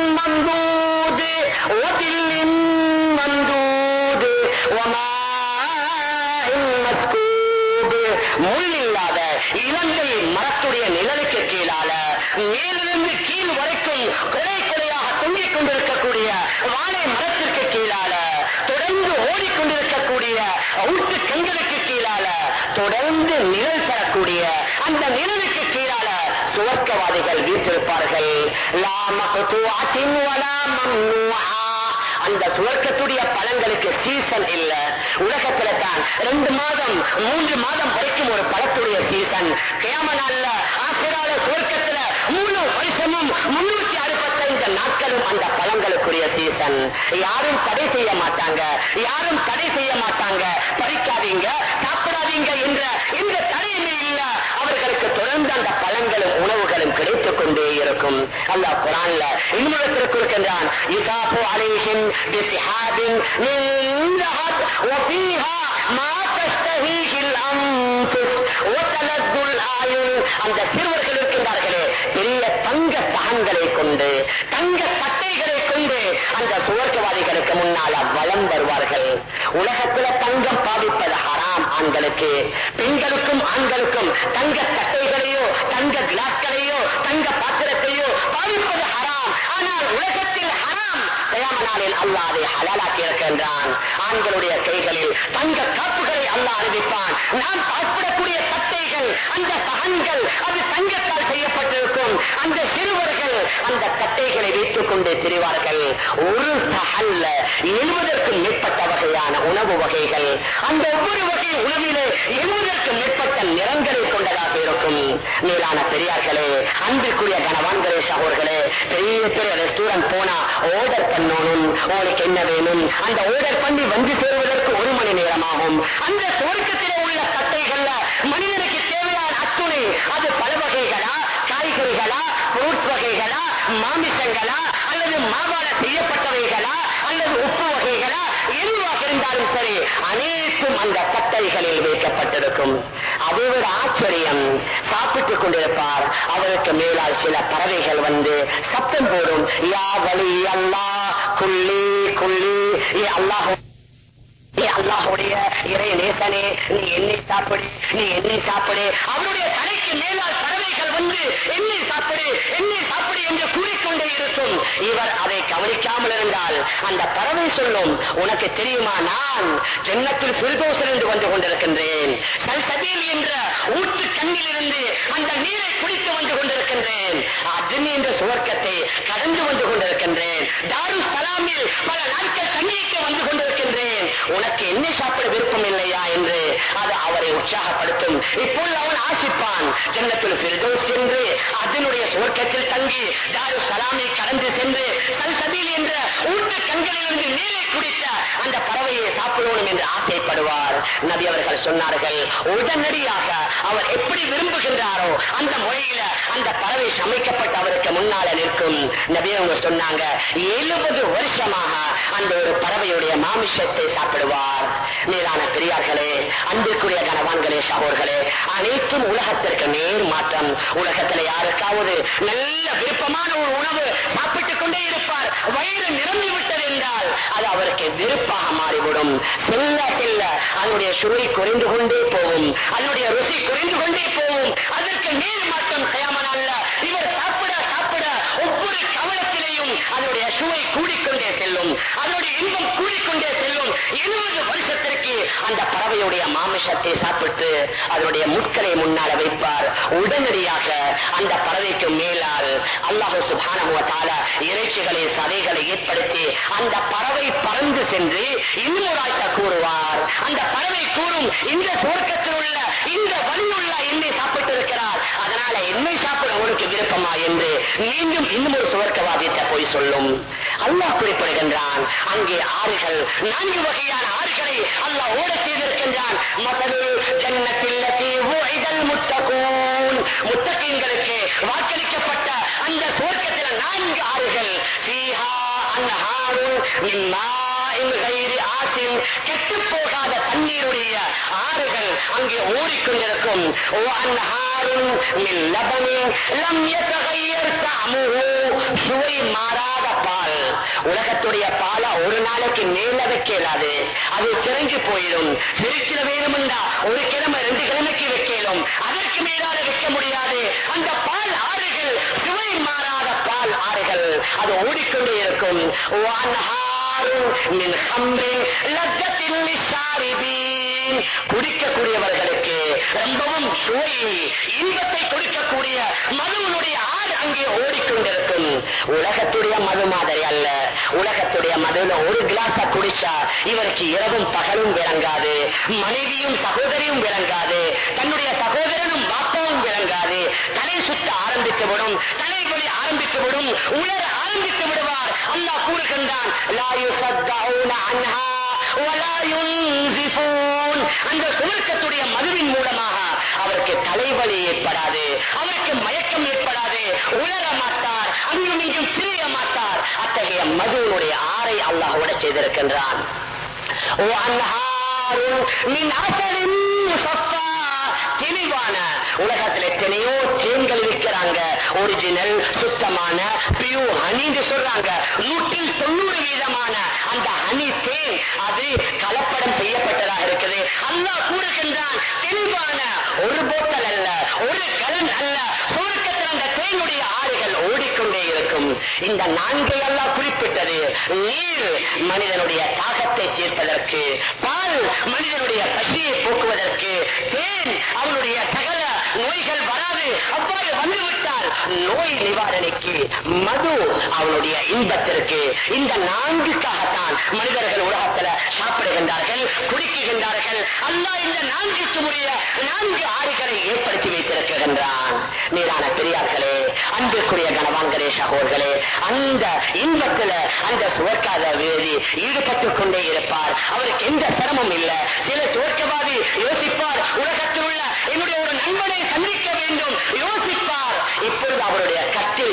மம்தூத் வ தில்லின் மம்தூத் வ மாஇன் மஸ்கூப் முள் இல்லாத இலங்கை மரத்துடைய நிழலுக்கு கீழால மேலிருந்து கீழ் வரைக்கும் கொலை கொலையாக தொங்கிக் கொண்டிருக்கக்கூடிய வாழை மரத்திற்கு கீழால தொடர்ந்து ஓடிக்கொண்டிருக்கக்கூடிய ஊட்டு கண்களுக்கு கீழால தொடர்ந்து நிழல் தரக்கூடிய அந்த நிழலுக்கு கீழால சுவர்க்கவாதிகள் வீற்றிருப்பார்கள் லா மக்தூஅத்தின் வலா மம்னூஆ. அந்த சுவர்க்கத்துடைய பழங்களுக்கு சீசன் இல்ல உலகத்துல தான் ரெண்டு மாதம் மூன்று மாதம் வரைக்கும் ஒரு பழத்துடைய சீசன் கேம நாள்ல ஆசிரால சுவர்க்கத்துல மூணு வருஷமும் முன்னூத்தி அறுபத்தைந்து நாட்களும் அந்த பழங்களுக்குரிய சீசன் யாரும் தடை செய்ய மாட்டாங்க யாரும் தடை செய்ய மாட்டாங்க பறிக்காதீங்க சாப்பிடாதீங்க என்ற எந்த தடையுமே இல்ல அவர்களுக்கு தொடர்ந்து அந்த பழங்களும் உணவுகளும் கிடைத்துக் கொண்டே இருக்கும் அல்லாஹ் குரான்ல இன்னொருத்தருக்கு இருக்கின்றான் இகாஃபு அலைஹிம் பிசிஹாபின் மின் ذهب وفيها ما تشتهيه الأنفس وتلذ الأعين அந்த சிறுவர்கள் இருக்கின்றார்களே பெரிய தங்க சகன்களை கொண்டு தங்க சட்டைகளை கொண்டு அந்த சுவர்க்கவாதிகளுக்கு முன்னால வலம் வருவார்கள் உலகத்துல தங்கம் பாவிப்பது ஹராம் ஆண்களுக்கு பெண்களுக்கும் ஆண்களுக்கும் தங்க சட்டைகளையோ தங்க கிளாஸ்களையோ தங்க பாத்திரத்தையோ பாவிப்பது ஹராம் ஆனால் உலகத்தில் ஹராம் கயாம நாளில் அல்லாஹ் அதை ஹலாலாக்கி இருக்கின்றான் ஆண்களுடைய கைகளில் தங்க காப்புகளை அல்லாஹ் அறிவிப்பான் நாம் சாப்பிடக்கூடிய சட்டைகள் அந்த சகன்கள் அது தங்கத்தால் செய்யப்பட்டிருக்கும் அந்த சிறுவர்கள் அந்த கட்டைகளை வைத்துக் கொண்டு திரிவார்கள் ஒரு சகல்ல எழுபதற்கும் மேற்பட்ட வகையான உணவு வகைகள் அந்த ஒவ்வொரு வகை உணவிலே எழுபதற்கும் மேற்பட்ட நிறங்களை கொண்டதாக இருக்கும் மேலான பெரியார்களே அன்பிற்குரிய கனவான்களே சகோர்களே பெரிய பெரிய ரெஸ்டாரண்ட் போனா ஆர்டர் பண்ணணும் உங்களுக்கு என்ன வேணும் அந்த ஆர்டர் பண்ணி வந்து சேருவதற்கு ஒரு மணி நேரமாகும் அந்த சுவர்க்கத்திலே உள்ள கட்டைகள்ல மனிதனுக்கு தேவையான அத்துணை அது பல வகைகளா அந்த கட்டைகளில் வைக்கப்பட்டிருக்கும் அதை விட ஆச்சரியம் சாப்பிட்டுக் கொண்டிருப்பார் அவருக்கு மேலால் சில பறவைகள் வந்து சத்தம் போடும் யா வலி அல்லா குள்ளி குள்ளி ஏ அல்லாஹ் நீ அல்லாஹுடைய இறை நேசனே நீ என்னை சாப்பிடு நீ என்னை சாப்பிடு அவருடைய தலைக்கு மேலால் பறவைகள் வந்து என்னை சாப்பிடு என்னை சாப்பிடு என்று கூறிக்கொண்டே இருக்கும் இவர் அதை கவனிக்காமல் இருந்தால் அந்த பறவை சொல்லும் உனக்கு தெரியுமா நான் ஜன்னத்தில் சிறுதோசிலிருந்து வந்து கொண்டிருக்கின்றேன் சல்சபீல் என்ற ஊற்று கண்ணிலிருந்து அந்த நீரை குடித்து வந்து கொண்டிருக்கின்றேன் அஜன் என்ற சுவர்க்கத்தை கடந்து வந்து கொண்டிருக்கின்றேன் தாரு சலாமில் பல நாட்கள் தங்கிக்க வந்து கொண்டிருக்கின்றேன் உனக்கு என்ன சாப்பிட விருப்பம் இல்லையா என்று அது அவரை உற்சாகப்படுத்தும் இப்போது அவன் ஆசிப்பான் ஜன்னத்தில் பிரிதோஸ் சென்று அதனுடைய சுவர்க்கத்தில் தங்கி தாரு சலாமை கடந்து சென்று சல்சபீல் என்ற ஊட்டு கண்களிலிருந்து நீரை குடித்த அந்த பறவையை சாப்பிடணும் என்று ஆசைப்படுவார் நபி அவர்கள் சொன்னார்கள் உடனடியாக அவர் எப்படி விரும்புகின்றாரோ அந்த முறையில அந்த பறவை சமைக்கப்பட்டு அவருக்கு முன்னால நிற்கும் நபி அவங்க சொன்னாங்க எழுபது வருஷமாக அந்த ஒரு பறவையுடைய மாமிசத்தை சாப்பிடுவார் மேலான பெரியார்களே அன்பிற்குரிய கணவான்களே சகோர்களே அனைத்தும் உலகத்திற்கு நேர் மாற்றம் உலகத்தில் யாருக்காவது நல்ல விருப்பமான ஒரு உணவு சாப்பிட்டுக் கொண்டே இருப்பார் வயிறு நிரம்பி விட்டது என்றால் அது அவருக்கு வெறுப்பாக மாறிவிடும் செல்ல செல்ல அதனுடைய சுவை குறைந்து கொண்டே போகும் அதனுடைய ருசி குறைந்து கொண்டே போகும் அதற்கு நேர் மாற்றம் செய்யாமல்ல இவர் சாப்பிட சாப்பிட ஒவ்வொரு கவலத்திலேயும் அதனுடைய சுவை கூடிக்கொண்டே செல்லும் அதனுடைய இன்பம் கூடிக்கொண்டே செல்லும் எழுபது வருஷத்திற்கு அந்த பறவையுடைய மாமிசத்தை சாப்பிட்டு அதனுடைய முட்களை முன்னால வைப்பார் உடனடியாக அந்த பறவைக்கு மேலால் அல்லாஹு சுபானுவத்தால இறைச்சிகளை சதைகளை ஏற்படுத்தி அந்த பறவை பறந்து சென்று இன்னொராய்க்க கூறுவார் அந்த பறவை கூறும் இந்த சுவர்க்கத்தில் உள்ள இந்த வழியுள்ள என்னை சாப்பிட்டு இருக்கிறார் அதனால என்னை சாப்பிட உங்களுக்கு விருப்பமா என்று மீண்டும் இன்னும் ஒரு சுவர்க்கவாதியத்தை போய் சொல்லும் அல்லாஹ் குறிப்பிடுகின்றான் அங்கே ஆறுகள் நான்கு வகையான ஆறுகளை அல்லாஹ் ஓட செய்திருக்கின்றான் மகளிர் ஜன்னத்தில் இதழ் முத்தகூன் முத்தகீன்களுக்கு வாக்களிக்கப்பட்ட அந்த சுவர்க்கத்தில் நான்கு ஆறுகள் சீஹா அன்ஹாருன் மின் மாஇன் கைரி ஆசின் கெட்டுப் போகாத தண்ணீருடைய ஆறுகள் அங்கே ஓடிக்கொண்டிருக்கும் ஓ அன்ஹாருன் மின் லபனின் லம் யதகய்யர் தஅமுஹு சுவை மாறாத பால் உலகத்துடைய பால ஒரு நாளைக்கு மேல வைக்கலாது அது தெரிஞ்சு போயிடும் திருச்சில வேணுமெண்டா ஒரு கிழமை ரெண்டு கிழமைக்கு வைக்கலும் அதற்கு மேலால வைக்க முடியாது அந்த பால் ஆறுகள் சுவை மாறாத பால் ஆறுகள் அது ஓடிக்கொண்டே இருக்கும் وأنهار من خمر لذة للشاربين குடிக்கக்கூடியவர்களுக்கு ரொம்பவும் சுவையை இன்பத்தை கொடுக்கக்கூடிய மதுவனுடைய ஆறு அங்கே ஓடிக்கொண்டிருக்கும் உலகத்துடைய மது மாதிரி அல்ல உலகத்துடைய மதுல ஒரு கிளாஸ குடிச்சா இவருக்கு இரவும் பகலும் விளங்காது மனைவியும் சகோதரியும் விளங்காது தன்னுடைய சகோதரனும் பாப்பாவும் விளங்காது தலை சுத்த ஆரம்பித்து விடும் தலைவலி ஆரம்பித்து விடும் உலர ஆரம்பித்து விடுவார் அல்லாஹ் கூறுகின்றான் லா யுசத்தஊன அன்ஹா வலா யுன்சிஃபூன் அந்த சுவர்க்கத்துடைய மதுவின் மூலமாக அவருக்கு தலைவலி ஏற்படாது அவருக்கு மயக்கம் ஏற்படாது உலர மாட்டார் அங்கும் இங்கும் திரிய மாட்டார் அத்தகைய மதுவினுடைய ஆறை அல்லாஹ் விட செய்திருக்கின்றான் ஓ அன்ஹாருன் மின் அசலின் முசஃபா தெளிவான உலகத்தில் எத்தனையோ தேன்கள் விற்கிறாங்க ஒரிஜினல் சுத்தமான பியூ ஹனின்னு சொல்றாங்க நூற்றில் தொண்ணூறு வீதமான அந்த ஹனி தேன் அது கலப்படம் செய்யப்பட்டதாக இருக்குது அல்லாஹ் கூறுகின்றான் தெளிவான ஒரு போத்தல் அல்ல ஒரு கலன் அல்ல சுருக்கத்தில் அந்த தேனுடைய ஆறுகள் ஓடிக்கொண்டே இருக்கும் இந்த நான்கை அல்லாஹ் குறிப்பிட்டது நீர் மனிதனுடைய தாகத்தை தீர்ப்பதற்கு பால் மனிதனுடைய பசியை போக்குவதற்கு தேன் அவனுடைய சகல நோய்கள் வராது அவ்வாறு வந்துவிட்டால் நோய் நிவாரணைக்கு மது அவனுடைய இன்பத்திற்கு இந்த நான்குக்காகத்தான் மனிதர்கள் உலகத்தில் சாப்பிடுகின்றார்கள் குடிக்குகின்றார்கள் அல்லா இந்த நான்குக்கு உரிய நான்கு ஆறுகளை ஏற்படுத்தி வைத்திருக்கின்றான் நீரான பெரியார்களே அன்புக்குரிய கணவான்களே சகோர்களே அந்த இன்பத்தில் அந்த சுவர்க்காத வேதி ஈடுபட்டுக் கொண்டே இருப்பார் அவருக்கு எந்த சிரமம் இல்லை சில சுவர்க்கவாதி யோசிப்பார் உலகத்தில் உள்ள என்னுடைய ஒரு நண்பனை சந்திக்க வேண்டும் யோசிப்பார் இப்பொழுது அவருடைய கட்டில் நகர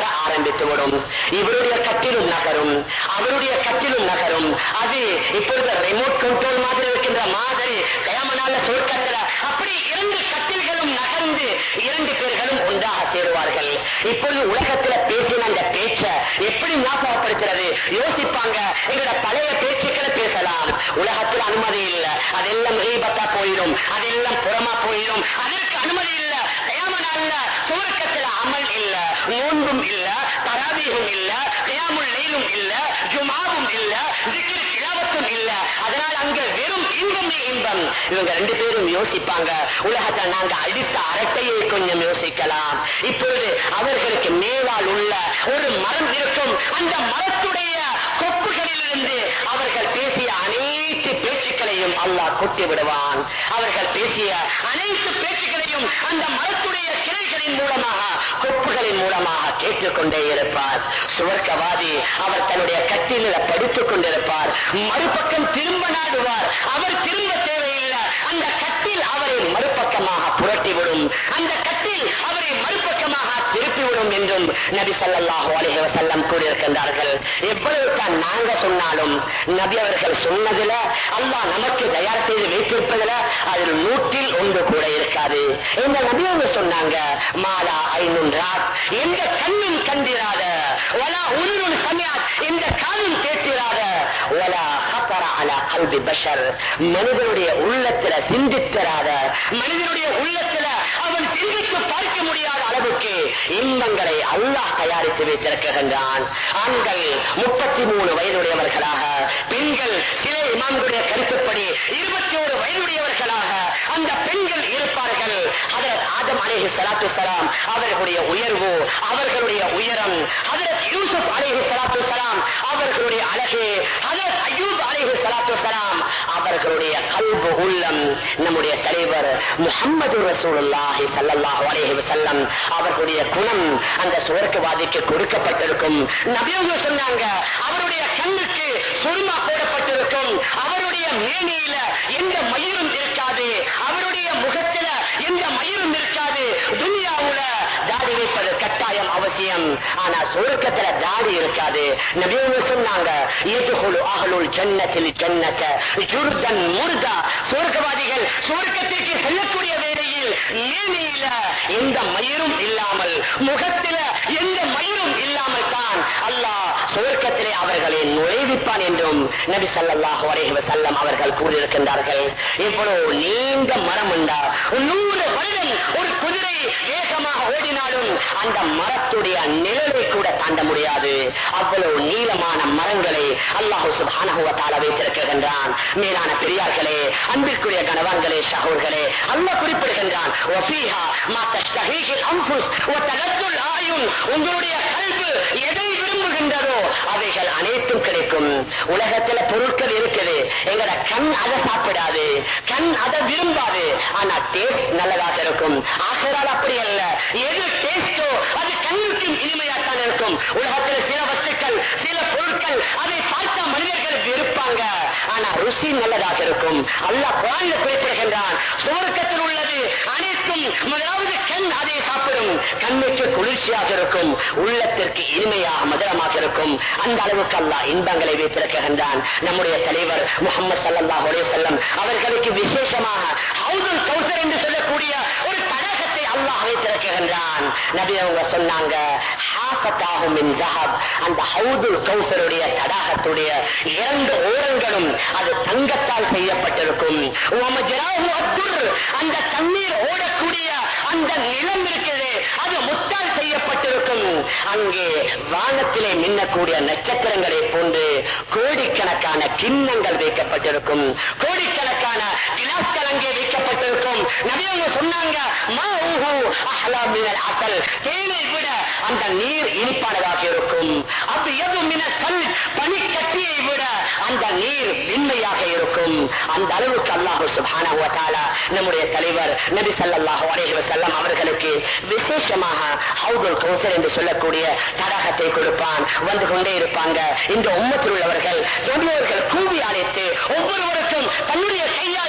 ஆரம்பித்துவிடும் இவருடைய கட்டிலும் நகரும் அவருடைய கட்டிலும் நகரும் அது இப்பொழுது ரிமோட் கண்ட்ரோல் மாதிரி இருக்கின்ற மாதிரி கயாமனால சொர்க்கத்துல அப்படி இரண்டு கட்டில்களும் நகர்ந்து இரண்டு பேர்களும் ஒன்றாக சேருவார்கள் இப்பொழுது உலகத்துல பேசின அந்த பேச்ச எப்படி ஞாபகப்படுத்துறது யோசிப்பாங்க எங்களோட பழைய பேச்சுக்களை பேசலாம் உலகத்தில் அனுமதி இல்ல அதெல்லாம் ஈபத்தா போயிடும் அதெல்லாம் புறமா போயிடும் அதற்கு அனுமதி இல்ல கயாமனால சுவர்க்கத்துல அமல் இல்ல நோன்பும் இல்ல தராவீகம் இல்ல கயாமுல் லைலும் இல்ல ஜுமாவும் இல்ல திக்ரு திலாவத்தும் இல்ல அதனால் அங்க வெறும் இன்பமே இன்பம் இவங்க ரெண்டு பேரும் யோசிப்பாங்க உலகத்தை நாங்க அடித்த அரட்டையை கொஞ்சம் யோசிக்கலாம் இப்பொழுது அவர்களுக்கு மேலால் உள்ள ஒரு மரம் இருக்கும் அந்த மரத்துடைய கொப்புகளிலிருந்து அவர்கள் பேசிய அனைத்து பேச்சுக்களையும் அல்லாஹ் கொட்டி விடுவான் அவர்கள் பேசிய அனைத்து பேச்சுக்களையும் அந்த மரத்துடைய கிளைகளின் மூலமாக கொப்புகளின் மூலமாக கேட்டுக்கொண்டே இருப்பார் சுவர்க்கவாதி அவர் தன்னுடைய கட்டில படித்துக் கொண்டிருப்பார் மறுபக்கம் திரும்ப நாடுவார் அவர் திரும்ப தேவையில்லை அந்த கட்டில் அவரை மறுபக்கமாக புரட்டிவிடும் அந்த கட்டில் அவரை மறுபக்கமாக திருப்பிவிடும் என்றும் நபி ஸல்லல்லாஹு அலைஹி வஸல்லம் கூறியிருக்கின்றார்கள் எவ்வளவு தான் நாங்க சொன்னாலும் நபி அவர்கள் சொன்னதுல அல்லாஹ் நமக்கு தயார் செய்து வைத்திருப்பதுல அதில் நூற்றில் ஒன்று கூட இருக்காது இந்த நபி அவங்க சொன்னாங்க மாலா ஐநூன் ராத் எந்த கண்ணும் கண்டிராத வலா உருளும் சமயாத் எந்த காலும் கேட்டிராத வலா ஹத்தர அலா கல்வி பஷர் மனிதனுடைய உள்ளத்துல சிந்தித்தராத மனிதனுடைய உள்ளத்துல அவன் சிந்தித்து பார்க்க முடியாத அளவுக்கு இன்பங்களை அல்லாஹ் தயாரித்து வைத்திருக்கின்றான் ஆண்கள் முப்பத்தி மூணு வயதுடையவர்களாக பெண்கள் சில இமாம்களுடைய கருத்துப்படி இருபத்தி ஒரு வயதுடையவர்களாக அந்த பெண்கள் இருப்பார்கள் அதற்கு ஆதம் அலேஹி சலாத்து சலாம் அவர்களுடைய உயர்வு அவர்களுடைய உயரம் அதற்கு யூசுப் அலேஹி சலாத்து சலாம் அவர்களுடைய அழகு அதற்கு அய்யூப் அலேஹி சலாத்து சலாம் அவர்களுடைய கல்பு உள்ளம் நம்முடைய தலைவர் முகம்மது ரசூலுல்லாஹி ஸல்லல்லாஹு அலைஹி வஸல்லம் அவர்களுடைய குணம் அந்த சுவர்க்கவாதிக்கு கொடுக்கப்பட்டிருக்கும் நபியவங்க சொன்னாங்க அவருடைய கண்ணுக்கு சுருமா போடப்பட்டிருக்கும் அவருடைய மேனியில எந்த மயிரும் இருக்காது அவருடைய முகத்துல எந்த மயிரும் இருக்காது துனியாவுல தாடி வைப்பது கட்டாயம் அவசியம் ஆனா சுருக்கத்துல தாடி இருக்காது நபியவங்க சொன்னாங்க எதுகுழு அகலுள் ஜன்னத்தில் ஜன்னத்த ஜுர்தன் முர்தா சுவர்க்கவாதிகள் சுவர்க்கத்திற்கு செல்லக்கூடிய வேளையில் மேனியில எந்த மயிரும் இல்லாமல் முகத்தில எந்த மயிரும் இல்லாமல் தான் அல்லாஹ் சுவர்க்கத்திலே அவர்களை நுழைவிப்பான் என்றும் நபி ஸல்லல்லாஹு அலைஹி வஸல்லம் அவர்கள் கூறியிருக்கின்றார்கள் இவ்வளவு நீண்ட மரம் உண்டா நூறு வருடம் ஒரு குதிரை வேகமாக ஓடினாலும் அந்த மரத்துடைய நிழலை கூட தாண்ட முடியாது அவ்வளவு நீளமான மரங்களை அல்லாஹு சுப்ஹானஹு வ தஆலா வைத்திருக்கின்றான் மேலான பெரியார்களே அன்பிற்குரிய கணவான்களே ஷஹூர்களே அல்லாஹ் குறிப்பிடுகின்றான் வஃபீஹா மா தஷ்தஹீஹில் அன்ஃபுஸ் வ தலத்துல் ஆயுன் உங்களுடைய கல்பு எதை விரும்புகின்றதோ அவைகள் அனைத்தும் கிடைக்கும் உலகத்துல பொருட்கள் இருக்குது எங்கட கண் அதை சாப்பிடாது கண் அதை விரும்பாது ஆனா டேஸ்ட் நல்லதாக இருக்கும் ஆசிரால் அப்படி அல்ல எது டேஸ்டோ அது கண்ணுக்கும் இனிமையாத்தான் இருக்கும் உலகத்தில் சில வஸ்துக்கள் சில பொருட்கள் அதை பார்த்த மனிதர்கள் விருப்பாங்க ஆனா ருசி நல்லதாக இருக்கும் அல்லாஹ் குரான்ல குறிப்பிடுகின்றான் சுவர்க்கத்தில் உள்ளது அனைத்தும் முதலாவது கண் அதை சாப்பிடும் கண்ணுக்கு குளிர்ச்சியாக இருக்கும் உள்ளத்திற்கு இனிமையாக மதுரமாக இருக்கும் அந்த அளவுக்கு அல்லாஹ் இன்பங்களை வைத்திருக்கின்றான் நம்முடைய தலைவர் முகமது சல்லாஹ் செல்லம் அவர்களுக்கு விசேஷமாக ஹவுதுல் கௌசர் என்று சொல்லக்கூடிய ஒரு தடாகத்தை அல்லாஹ் வைத்திருக்கின்றான் நபி அவங்க சொன்னாங்க ஹாஃபத்தாகும் மின் ஜஹப் அந்த ஹவுதுல் கௌசருடைய தடாகத்துடைய இரண்டு ஓரங்களும் அது தங்கத்தால் செய்யப்பட்டிருக்கும் வமஜராஹு அத்துர் அந்த தண்ணீர் ஓடக்கூடிய அந்த நிலம் இருக்குது அது முத்தால் செய்யப்பட்டிருக்கும் அங்கே வானத்திலே மின்னக்கூடிய நட்சத்திரங்களை போன்று கோடிக்கணக்கான கிண்ணங்கள் வைக்கப்பட்டிருக்கும் கோடிக்கணக்கான கிளாஸ்கள் அங்கே வைக்கப்பட்டிருக்கும் நபியவங்க சொன்னாங்க மா ஊஹு அஹ்லா மினல் அசல் தேனை விட அந்த நீர் இனிப்பானதாக இருக்கும் அது எது மின சல் பனிக்கட்டியை விட அந்த நீர் வெண்மையாக இருக்கும் அந்த அளவுக்கு அல்லாஹு சுப்ஹானஹு வ தஆலா நம்முடைய தலைவர் நபி ஸல்லல்லாஹு அலைஹி வஸல்லம் அவர்களுக்கு விசேஷமாக ஹவுதுல் கௌசர் என்று சொல்லக்கூடிய தடாகத்தை கொடுப்பான் வந்து கொண்டே இருப்பாங்க இந்த உம்மத்தில் உள்ளவர்கள் நபியவர்கள் கூவி அழைத்து ஒவ்வொருவருக்கும் தன்னுடைய கையால் நீரை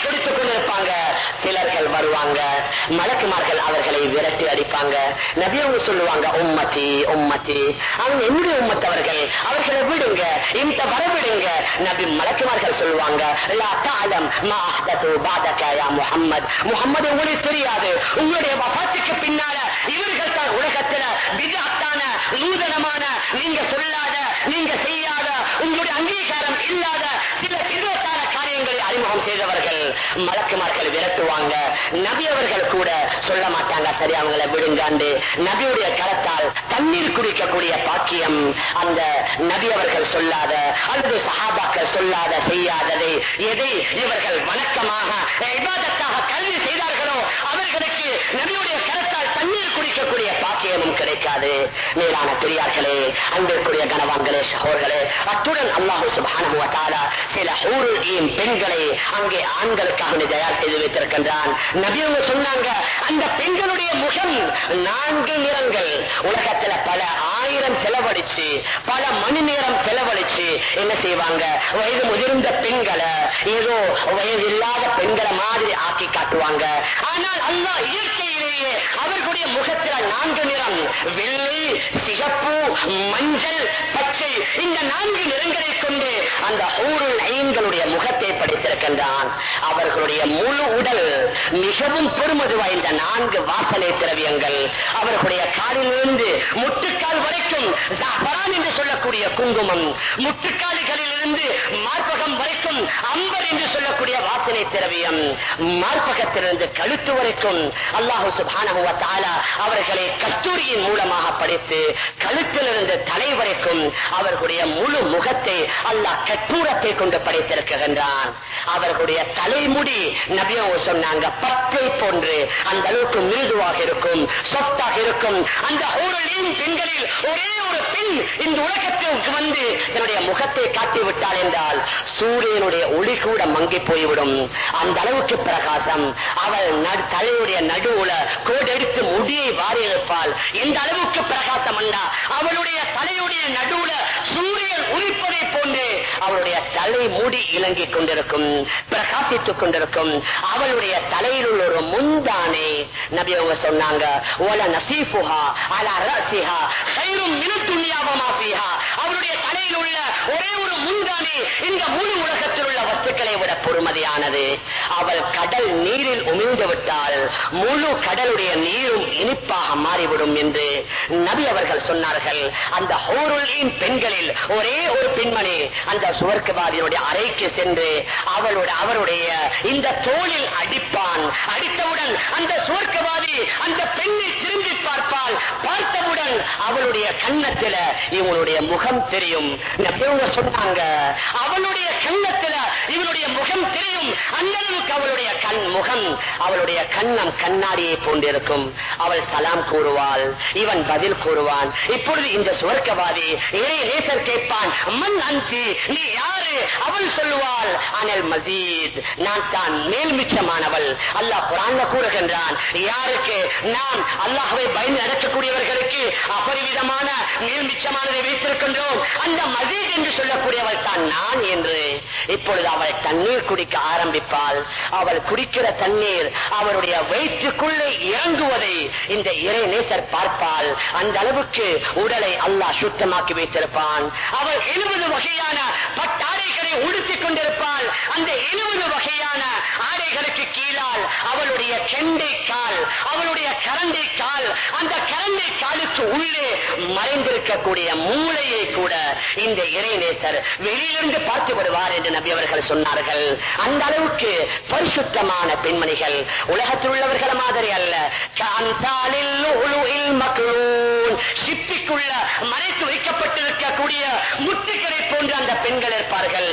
கொடுத்துக் கொண்டிருப்பாங்க சிலர்கள் வருவாங்க மலக்குமார்கள் அவர்களை விரட்டி அடிப்பாங்க நபியவங்க சொல்லுவாங்க உம்மத்தி உம்மத்தி அவங்க என்னுடைய உம்மத்தவர்கள் அவர்களை விடுங்க இந்த வரவிடுங்க நபி மலக்குமார்கள் சொல்லுவாங்க லா தஅலம் மா அஹ்தது பாதக யா முஹம்மத் முஹம்மது உங்களுக்கு தெரியாது உங்களுடைய வஃபாத்துக்கு பின்னால இவர்கள் தான் உலகத்துல விதத்தான நூதனமான நீங்க சொல்லாத நீங்க செய்யாத உங்களுடைய அங்கீகாரம் இல்லாத சில விதத்தான காரியங்களை அறிமுகம் செய்தவர்கள் மலக்குமார்கள் விரட்டுவாங்க நபி அவர்கள் கூட சொல்ல மாட்டாங்க சரி அவங்களை விடுங்காண்டு நபியுடைய கரத்தால் தண்ணீர் குடிக்கக்கூடிய பாக்கியம் அந்த நபி அவர்கள் சொல்லாத அல்லது சஹாபாக்கள் சொல்லாத செய்யாததை எதை இவர்கள் வணக்கமாக இபாதத்தாக கல்வி செய்தார்களோ அவர்களுக்கு நபியுடைய கரத்தால் தண்ணீர் குடிக்கக்கூடிய பாக்கியமும் கிடைக்காது மேலான பெரியார்களே அன்பிற்குரிய கனவான்களே சகோர்களே அத்துடன் அல்லாஹு சுபானு வத்தாலா சில ஊருகியின் பெண்களை அங்கே ஆண்களுக்காக தயார் செய்து வைத்திருக்கின்றான் நபியவங்க சொன்னாங்க அந்த பெண்களுடைய முகம் நான்கு நிறங்கள் உலகத்துல பல ஆயிரம் செலவழிச்சு பல மணி நேரம் செலவழிச்சு என்ன செய்வாங்க வயது முதிர்ந்த பெண்களை ஏதோ வயது இல்லாத பெண்களை மாதிரி ஆக்கி காட்டுவாங்க ஆனால் அல்லாஹ் இயற்கையிலேயே அவர்களுடைய முகத்துல நான்கு நிறம் வெள்ளை சிகப்பு மஞ்சள் பச்சை இந்த நான்கு நிறங்களை கொண்டு அந்த ஊருள் ஐன்களுடைய முகத்தை படித்திருக்கின்றான் அவர்களுடைய முழு உடல் மிகவும் பெருமதி வாய்ந்த நான்கு வாசனை திரவியங்கள் அவர்களுடைய காலிலிருந்து முட்டுக்கால் வரைக்கும் ஜாஃபரான் என்று சொல்லக்கூடிய குங்குமம் முட்டுக்காலிகளில் இருந்து மார்பகம் வரைக்கும் அம்பர் என்று சொல்லக்கூடிய வாசனை திரவியம் மார்பகத்திலிருந்து கழுத்து வரைக்கும் அல்லாஹு சுபானஹு வ தஆலா அவர்களை கஸ்தூரியின் மூலமாக படித்து கழுத்திலிருந்து தலை வரைக்கும் அவர்களுடைய முழு முகத்தை அல்லாஹ் கற்பூரத்தை கொண்டு படைத்திருக்கின்றான் அவர்களுடைய தலைமுடி நபியவங்க சொன்னாங்க பத்தை போன்று அந்த அளவுக்கு மிருதுவாக இருக்கும் சொத்தாக இருக்கும் அந்த ஊரின் பெண்களில் ஒரே ஒரு பெண் இந்த உலகத்திற்கு வந்து தன்னுடைய முகத்தை காட்டி விட்டாள் என்றால் சூரியனுடைய ஒளி கூட மங்கி போய்விடும் அந்த அளவுக்கு பிரகாசம் அவள் நடு- தலையுடைய நடுவுல கோடெடுத்து முடியை வாரி இருப்பாள் எந்த அளவுக்கு பிரகாசம் அண்டா அவளுடைய தலையுடைய நடுவுல சூரியன் உதிப்பதை போன்று அவளுடைய தலை முடி இலங்கிக் கொண்டிருக்கும் பிரகாசித்துக் கொண்டிருக்கும் அவளுடைய தலையில் உள்ள ஒரு முந்தானை நபி அவங்க சொன்னாங்க "ஒல நசீஃபுஹா அலா ரஅசிஹா கைரும் மினத் துன்யா வமா ஃபீஹா." அவளுடைய தலையில் உள்ள ஒரே ஒரு முந்தானை இந்த முழு உலகத்தில் உள்ள வஸ்துக்களை விட பொறுமதியானது அவள் கடல் நீரில் உமிழ்ந்து விட்டால் முழு கடலுடைய நீரும் இனிப்பாக மாறிவிடும் என்று நபி அவர்கள் சொன்னார்கள் அந்த ஹோருளின் பெண்களில் ஒரே ஒரு பெண்மணி அந்த சுவர்க்கவாதியினுடைய அறைக்கு சென்று அவளோட அவருடைய இந்த தோளில் அடிப்பான் அடித்தவுடன் அந்த சுவர்க்கவாதி அந்த பெண்ணை திரும்பி பார்ப்பால் பார்த்தவுடன் அவளுடைய கன்னத்தில இவனுடைய முகம் தெரியும் நபியவங்க சொன்னாங்க அவளுடைய கன்னத்தில இவனுடைய முகம் தெரியும் அந்த அளவுக்கு அவளுடைய கண் முகம் அவளுடைய கண்ணம் கண்ணாடியை போன்றிருக்கும் அவள் சலாம் கூறுவாள் இவன் பதில் கூறுவான் இப்பொழுது இந்த சுவர்க்கவாதி இறை நேசர் கேட்பான் மண் அந்தி நீ யாரு அவள் சொல்லுவாள் அனல் மசீத் நான் தான் மேல் மிச்சமானவள் அல்லாஹ் குரான்ல கூறுகின்றான் யாருக்கு நாம் அல்லாஹ்வை பயந்து நடக்கக்கூடியவர்களுக்கு அபரிவிதமான மேல் மிச்சமானதை வைத்திருக்கின்றோம் அந்த மசீத் என்று சொல்லக்கூடியவள் தான் நான் என்று இப்பொழுது அவள் தண்ணீர் குடிக்க ஆரம்பிப்பாள் அவள் குடிக்கிற தண்ணீர் அவருடைய வயிற்றுக்குள்ளே இறங்குவதை இந்த இறை நேசர் பார்ப்பாள் அந்த அளவுக்கு உடலை அல்லாஹ் சுத்தமாக்கி வைத்திருப்பான் அவள் எழுபது வகையான பட்டாடைகளை உடுத்திக் கொண்டிருப்பாள் அந்த எழுபது வகையான ஆடைகளுக்கு கீழால் அவளுடைய கெண்டை கால் அவளுடைய கரண்டை கால் அந்த கரண்டை காலுக்கு உள்ளே மறைந்திருக்கக்கூடிய மூளையை கூட இந்த இறைநேசர் வெளியிலிருந்து பார்த்து விடுவார் என்று நபி அவர்கள் சொன்னார்கள் அந்த அளவுக்கு பரிசுத்தமான பெண்மணிகள் உலகத்தில் உள்ளவர்கள் மாதிரி அல்ல கஅம்சாலில் லுஅ்லுஇல் மக்னூன். சிப்பிக்குள்ள மறைத்து வைக்கப்பட்டிருக்கக்கூடிய முத்துக்களை போன்று அந்த பெண்கள் இருப்பார்கள்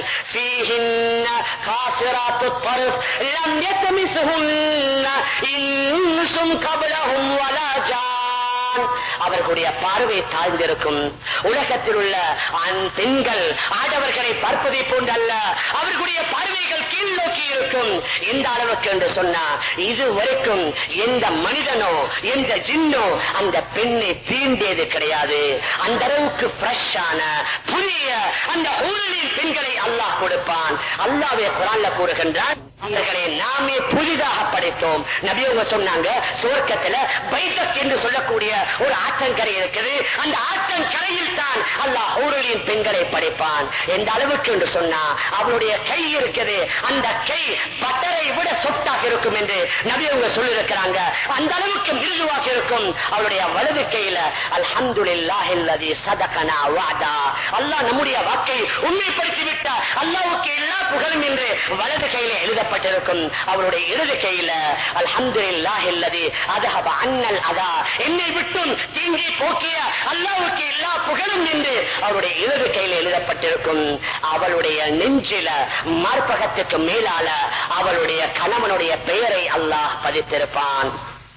فيهن خاسرات الطرف لم يتمسهن إنس قبلهم ولا جان அவர்களுடைய பார்வை தாழ்ந்திருக்கும் உலகத்தில் உள்ள ஆண் பெண்கள் ஆடவர்களை பார்ப்பதை போன்றல்ல அவர்களுடைய பார்வைகள் கீழ் நோக்கி இருக்கும் எந்த அளவுக்கு என்று சொன்னா இது வரைக்கும் எந்த மனிதனோ எந்த ஜின்னோ அந்த பெண்ணை தீண்டியது கிடையாது அந்த அளவுக்கு ஃப்ரெஷ்ஷான புதிய அந்த ஊழலின் பெண்களை அல்லாஹ் கொடுப்பான் அல்லாவே குரான்ல கூறுகின்றான் அவர்களை நாமே புதிதாக படைத்தோம் நபி அவங்க சொன்னாங்க சுவர்க்கத்துல பைதக் என்று சொல்லக்கூடிய ஒரு ஆற்றங்கரை இருக்குது அந்த ஆற்றங்கரையில் தான் அல்லாஹ் ஊரலின் பெண்களை படைப்பான் எந்த அளவுக்கு என்று சொன்னா அவருடைய கை இருக்குது அந்த கை பட்டரை விட சொத்தாக இருக்கும் என்று நபி அவங்க சொல்லியிருக்கிறாங்க அந்த அளவுக்கு மிருதுவாக இருக்கும் அவருடைய வலது கையில அல்ஹம்துலில்லாஹில்லதி சதகனா வாதா அல்லாஹ் நம்முடைய வாக்கை உண்மைப்படுத்தி விட்டார் அல்லாஹ்வுக்கு எல்லா புகழும் என்று வலது கையில எழுதப்பட்டிருக்கும் அவருடைய இடது கையில அல்ஹம்துலில்லாஹில்லதி அதஹப அன்னல் அதா என்னை விட்டும் தீங்கி போக்கிய அல்லாஹ்வுக்கு எல்லா புகழும் என்று அவருடைய இடது கையில எழுதப்பட்டிருக்கும் அவளுடைய நெஞ்சில மார்பகத்துக்கு மேலால அவளுடைய கணவனுடைய பெயரை அல்லாஹ் பதித்திருப்பான்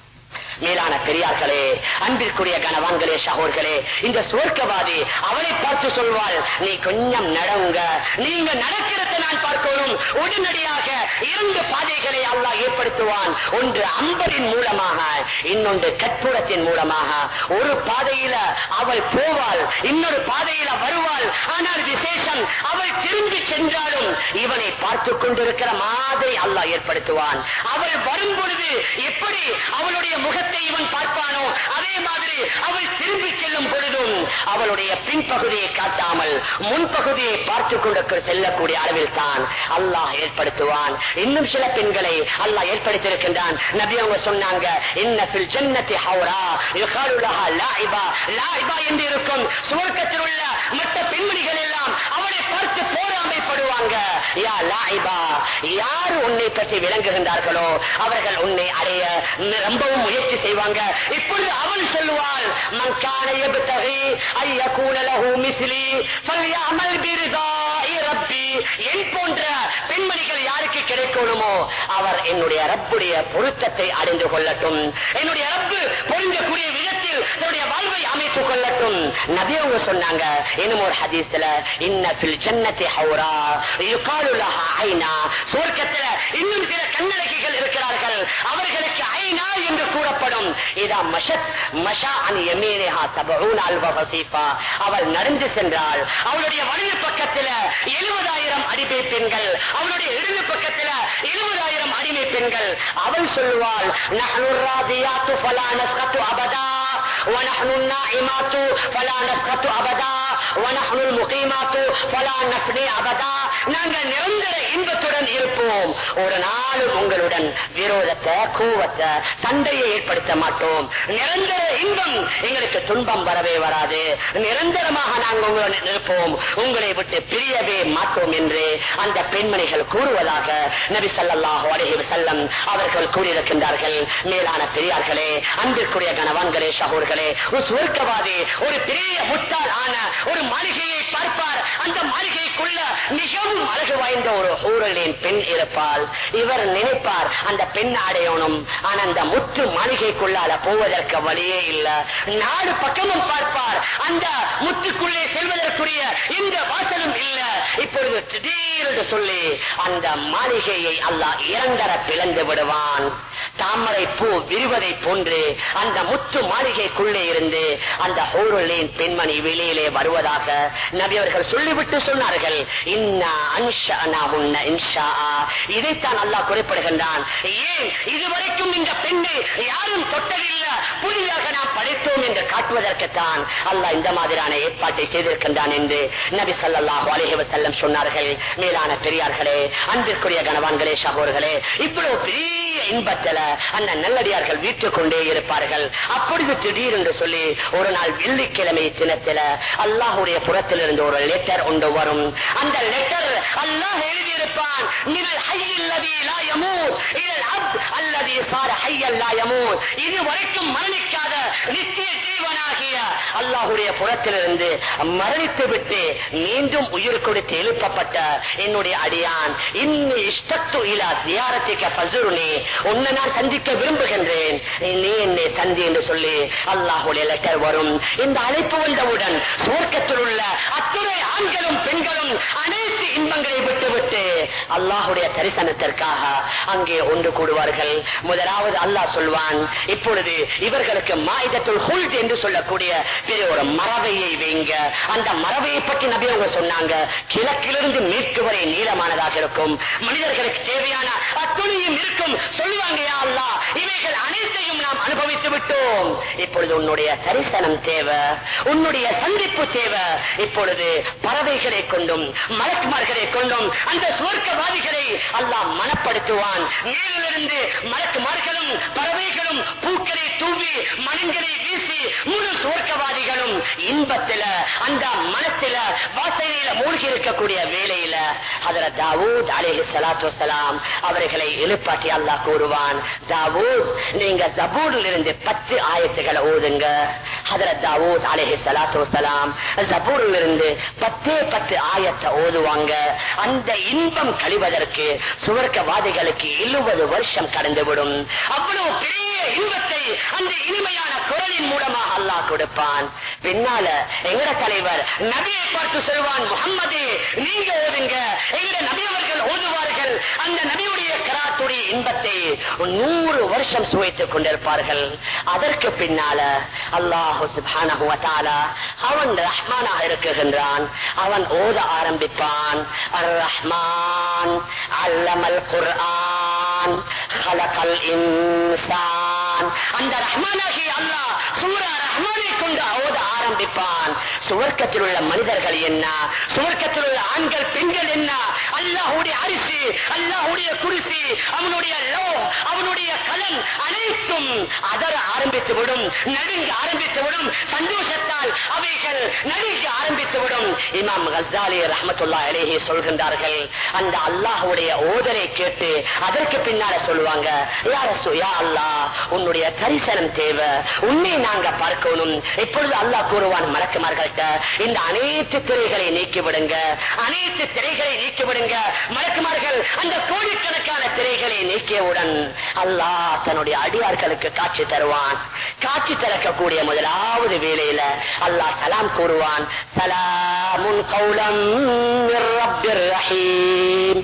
மேலான பெரியார்களே அன்பிற்குரிய கணவான்களே சகோர்களே இந்த சுவர்க்கவாதி அவளை பார்த்து சொல்வாள் நீ கொஞ்சம் நடவுங்க நீங்க நடக்கிறத நான் பார்க்கணும் உடனடியாக இரண்டு பாதைகளை அல்லாஹ் ஏற்படுத்துவான் ஒன்று அம்பரின் மூலமாக இன்னொன்று கற்பூரத்தின் மூலமாக ஒரு பாதையில அவள் போவாள் இன்னொரு பாதையில வருவாள் ஆனால் விசேஷம் அவள் திரும்பி சென்றாலும் இவனை பார்த்து கொண்டிருக்கிற மாதிரி அல்லாஹ் ஏற்படுத்துவான் அவள் வரும் பொழுது எப்படி அவளுடைய முகத்தை இவன் பார்ப்பானோ அதே மாதிரி அவள் திரும்பி செல்லும் பொழுதும் அவளுடைய பின்பகுதியை காட்டாமல் முன்பகுதியை பார்த்து கொண்டு செல்லக்கூடிய அளவில் தான் அல்லாஹ் ஏற்படுத்துவான் இன்னும் சில பெண்களை அல்லாஹ் ஏற்படுத்தியிருக்கின்றான் நபி அவங்க சொன்னாங்க இன்னபில் ஜன்னத்தி ஹவுரா யுகாலு லஹா லாயிபா லாயிபா என்று இருக்கும் சுவர்க்கத்தில் உள்ள மற்ற பெண்மணிகள் எல்லாம் அவளை பார்த்து போராமைப்படுவாங்க யா லாயிபா யார் உன்னை பற்றி விளங்குகின்றார்களோ அவர்கள் உன்னை அடைய ரொம்பவும் முயற்சி செய்வாங்க இப்பொழுது அவள் சொல்லுவாள் மங்கான எபுத்தகை ஐயகூன லஹு மிஸ்லி ஃபல்யஅமல் பிரிதாஇ ரப்பி என் போன்ற பெண்மணிகள் யாருக்கு கிடைக்கணுமோ அவர் என்னுடைய ரப்புடைய பொருத்தத்தை அடைந்து கொள்ளட்டும் என்னுடைய ரப்பு பொருந்தக்கூடிய விதத்தில் தன்னுடைய வாழ்வை அமைத்துக் கொள்ளட்டும் நபி அவங்க சொன்னாங்க இன்னும் ஒரு ஹதீஸ்ல இன்ன ஃபில் ஜன்னத்தி ஹௌரா யுகாலு லஹா ஐனா சுவர்க்கத்துல இன்னும் சில கண்ணழகிகள் இருக்கிறார்கள் அவர்களுக்கு ஐனா என்று கூறப்படும் இதா மஷத் மஷா அன் யமீனிஹா சபஊன அல்வ வசீஃபா அவள் நடந்து சென்றால் அவளுடைய வலது பக்கத்துல எழுபதாயிரம் அடிமை பெண்கள் அவளுடைய இடது பக்கத்துல எழுபதாயிரம் அடிமை பெண்கள் அவள் சொல்லுவாள் நஹ்னு الراضيات فلا نسقط أبدا ونحن النائمات فلا نسقط أبدا ونحن المقيمات فلا نفني أبدا நாங்கள் நிரந்தர இன்பத்துடன் இருப்போம் ஒரு நாளும் உங்களுடன் விரோதத்தை கோவத்தை சண்டையை ஏற்படுத்த மாட்டோம் நிரந்தர இன்பம் எங்களுக்கு துன்பம் வரவே வராது நிரந்தரமாக நாங்கள் உங்களுடன் இருப்போம் உங்களை விட்டு பிரியவே மாட்டோம் என்று அந்த பெண்மணிகள் கூறுவதாக நபி ஸல்லல்லாஹு அலைஹி வஸல்லம் அவர்கள் கூறியிருக்கின்றார்கள் மேலான பெரியார்களே அன்பிற்குரிய கணவான்களே சகோர்களே ஒரு சுவர்க்கவாதி ஒரு பெரிய முட்டாள் ஆன ஒரு மாளிகையை பார்ப்பார் அந்த மாளிகைக்குள்ள மிகவும் அழகு வாய்ந்த ஒரு ஊழலின் பெண் இருப்பாள் இவர் நினைப்பார் அந்த பெண் அடையணும் ஆனா அந்த முத்து மாளிகைக்குள்ளால போவதற்கு வழியே இல்ல நாடு பக்கமும் பார்ப்பார் அந்த முத்துக்குள்ளே செல்வதற்குரிய இந்த வாசலும் இல்ல இப்பொழுது திடீரென்று சொல்லி அந்த மாளிகையை அல்லாஹ் இரண்டர பிளந்து விடுவான் தாமரை பூ விரிவதை போன்று அந்த முத்து மாளிகைக்குள்ளே இருந்து அந்த ஹோருளின் பெண்மணி வெளியிலே வருவதாக நபி அவர்கள் சொல்லிவிட்டு சொன்னார்கள் இன்னா அன்ஷா உன்ன இன்ஷா இதைத்தான் அல்லாஹ் குறிப்பிடுகின்றான் ஏன் இதுவரைக்கும் இந்த பெண்ணை யாரும் தொட்டதில்லை புதிதாக நாம் படைத்தோம் என்று காட்டுவதற்குத்தான் அல்லாஹ் இந்த மாதிரியான ஏற்பாட்டை செய்திருக்கின்றான் என்று நபி ஸல்லல்லாஹு அலைஹி வஸல்லம் சொன்னார்கள் மேலான பெரியார்களே அன்பிற்குரிய கணவான்களே சகோர்களே இவ்வளவு பெரிய இன்பத்துல அந்த நல்லடியார்கள் வீட்டுக் கொண்டே இருப்பார்கள் அப்பொழுது திடீரென்று சொல்லி ஒரு நாள் வெள்ளிக்கிழமை தினத்தில அல்லாஹுடைய புறத்திலிருந்து ஒரு லெட்டர் ஒன்று வரும் அந்த லெட்டர் அல்லாஹ் எழுதியிருப்பான் மினல் ஹய்யில் லதி லா யமூத் இலல் அப்த் அல்லதி சார ஹய்யல் லா யமூத் இது வரைக்கும் மரணிக்காத நித்திய ஜீவனாகிய அல்லாஹுடைய புறத்திலிருந்து மரணித்து விட்டு மீண்டும் உயிர் கொடுத்து எழுப்பப்பட்ட என்னுடைய அடியான் இன்னி இஷ்டத்து இலா தியாரத்திக்க பசுருனே உன்னை நான் சந்திக்க விரும்புகின்றேன் நீ என்னை சந்தி என்று சொல்லி அல்லாஹுடைய லெட்டர் வரும் இந்த அழைப்பு வந்தவுடன் சுவர்க்கத்தில் உள்ள அத்துறை ஆண்களும் பெண்களும் அனைத்து இன்பங்களை விட்டுவிட்டு அல்லாஹுடைய தரிசனத்திற்காக அங்கே ஒன்று கூடுவார்கள் முதலாவது அல்லாஹ் சொல்வான் இப்பொழுது இவர்களுக்கு மா மாயுதத்துள் ஹுல்த் என்று சொல்லக்கூடிய பெரிய ஒரு மரபையை வைங்க அந்த மரபையை பற்றி நபி அவங்க சொன்னாங்க கிழக்கிலிருந்து மேற்கு வரை நீளமானதாக இருக்கும் மனிதர்களுக்கு தேவையான அத்துணையும் இருக்கும் சொல்லுவாங்க யா அல்லாஹ் இவைகள் அனைத்தையும் நாம் அனுபவித்து விட்டோம் இப்பொழுது உன்னுடைய தரிசனம் தேவை உன்னுடைய சந்திப்பு தேவை இப்பொழுது பறவைகளை கொண்டும் மலக்குமார்களை கொண்டும் அந்த சுவர்க்கவாதிகளை அல்லாஹ் மனப்படுத்துவான் மேலிருந்து மலக்குமார்களும் பறவைகளும் பூக்களை தூவி மனங்களை வீசி முழு சுவர்க்கவாதிகளும் இன்பத்தில அந்த மனத்தில வாசனையில மூழ்கி இருக்கக்கூடிய வேலையில அதுல தாவூத் அலேஹி சலாத்து வசலாம் அவர்களை எழுப்பாட்டி அல்லாஹ் கூறுவான் தாவூத் நீங்க ஜபூரில் இருந்து பத்து ஆயத்துக்களை ஓதுங்க அதுல தாவூத் அலேஹி சலாத்து வசலாம் ஜபூரில் இருந்து பத்தே பத்து ஆயத்தை ஓதுவாங்க அந்த இன்பம் கழிவதற்கு சுவர்க்கவாதிகளுக்கு எழுபது வருஷம் கடந்துவிடும் அவ்வளவு பெரிய இன்பத்தை அந்த இனிமையான குரலின் மூலமாக அல்லாஹ் கொடுப்பான் பின்னால எங்கட தலைவர் நபியை பார்த்து சொல்வான் முகம்மது நீங்க ஓதுங்க எங்க நபி அவர்கள் ஓதுவார்கள் அந்த நபியுடைய கராத்துடைய இன்பத்தை நூறு வருஷம் சுவைத்துக் கொண்டிருப்பார்கள் அதற்கு பின்னால அல்லாஹு சுப்ஹானஹு வ தஆலா அவன் ரஹ்மானாக இருக்குகின்றான் அவன் ஓத ஆரம்பிப்பான் அர் ரஹ்மான் அல்லமல் குர்ஆன் خلقல் இன்சான் அந்த ரஹ்மானாகி அல்லாஹ் சூரா ரஹ்மானை கொண்டு ஓத ஆரம்பிப்பான் சுவர்க்கத்தில் உள்ள மனிதர்கள் என்ன சுவர்க்கத்தில் உள்ள ஆண்கள் பெண்கள் என்ன அல்லாஹுடைய அரிசி அல்லாஹுடைய குடிசி அவனுடைய லோ அவனுடைய கலன் அனைத்தும் அதர ஆரம்பித்து விடும் நடுங்க ஆரம்பித்து விடும் சந்தோஷத்தால் அவைகள் நடுங்க ஆரம்பித்து விடும் இமாம் கசாலி ரஹமத்துல்லா அலேஹி சொல்கின்றார்கள் அந்த அல்லாஹுடைய ஓதரை கேட்டு அதற்கு பின்னால சொல்லுவாங்க யார யா அல்லாஹ் உன்னுடைய தரிசனம் தேவை உன்னை நாங்க பார்க்கணும் இப்பொழுது அல்லாஹ் கூறுவான் மலக்குமார்கள்ட்ட இந்த அனைத்து திரைகளை நீக்கி விடுங்க அனைத்து திரைகளை நீக்கி விடுங்க மலக்குமார்கள் அந்த கோடிக்கணக்கான திரைகளை நீக்கியவுடன் அல்லாஹ் தன்னுடைய அடியார்களுக்கு காட்சி தருவான் காட்சி திறக்கக்கூடிய முதலாவது வேலையில அல்லாஹ் சலாம் கூறுவான் சலாமுன் கௌலம் மிர் ரப்பிர் ரஹீம்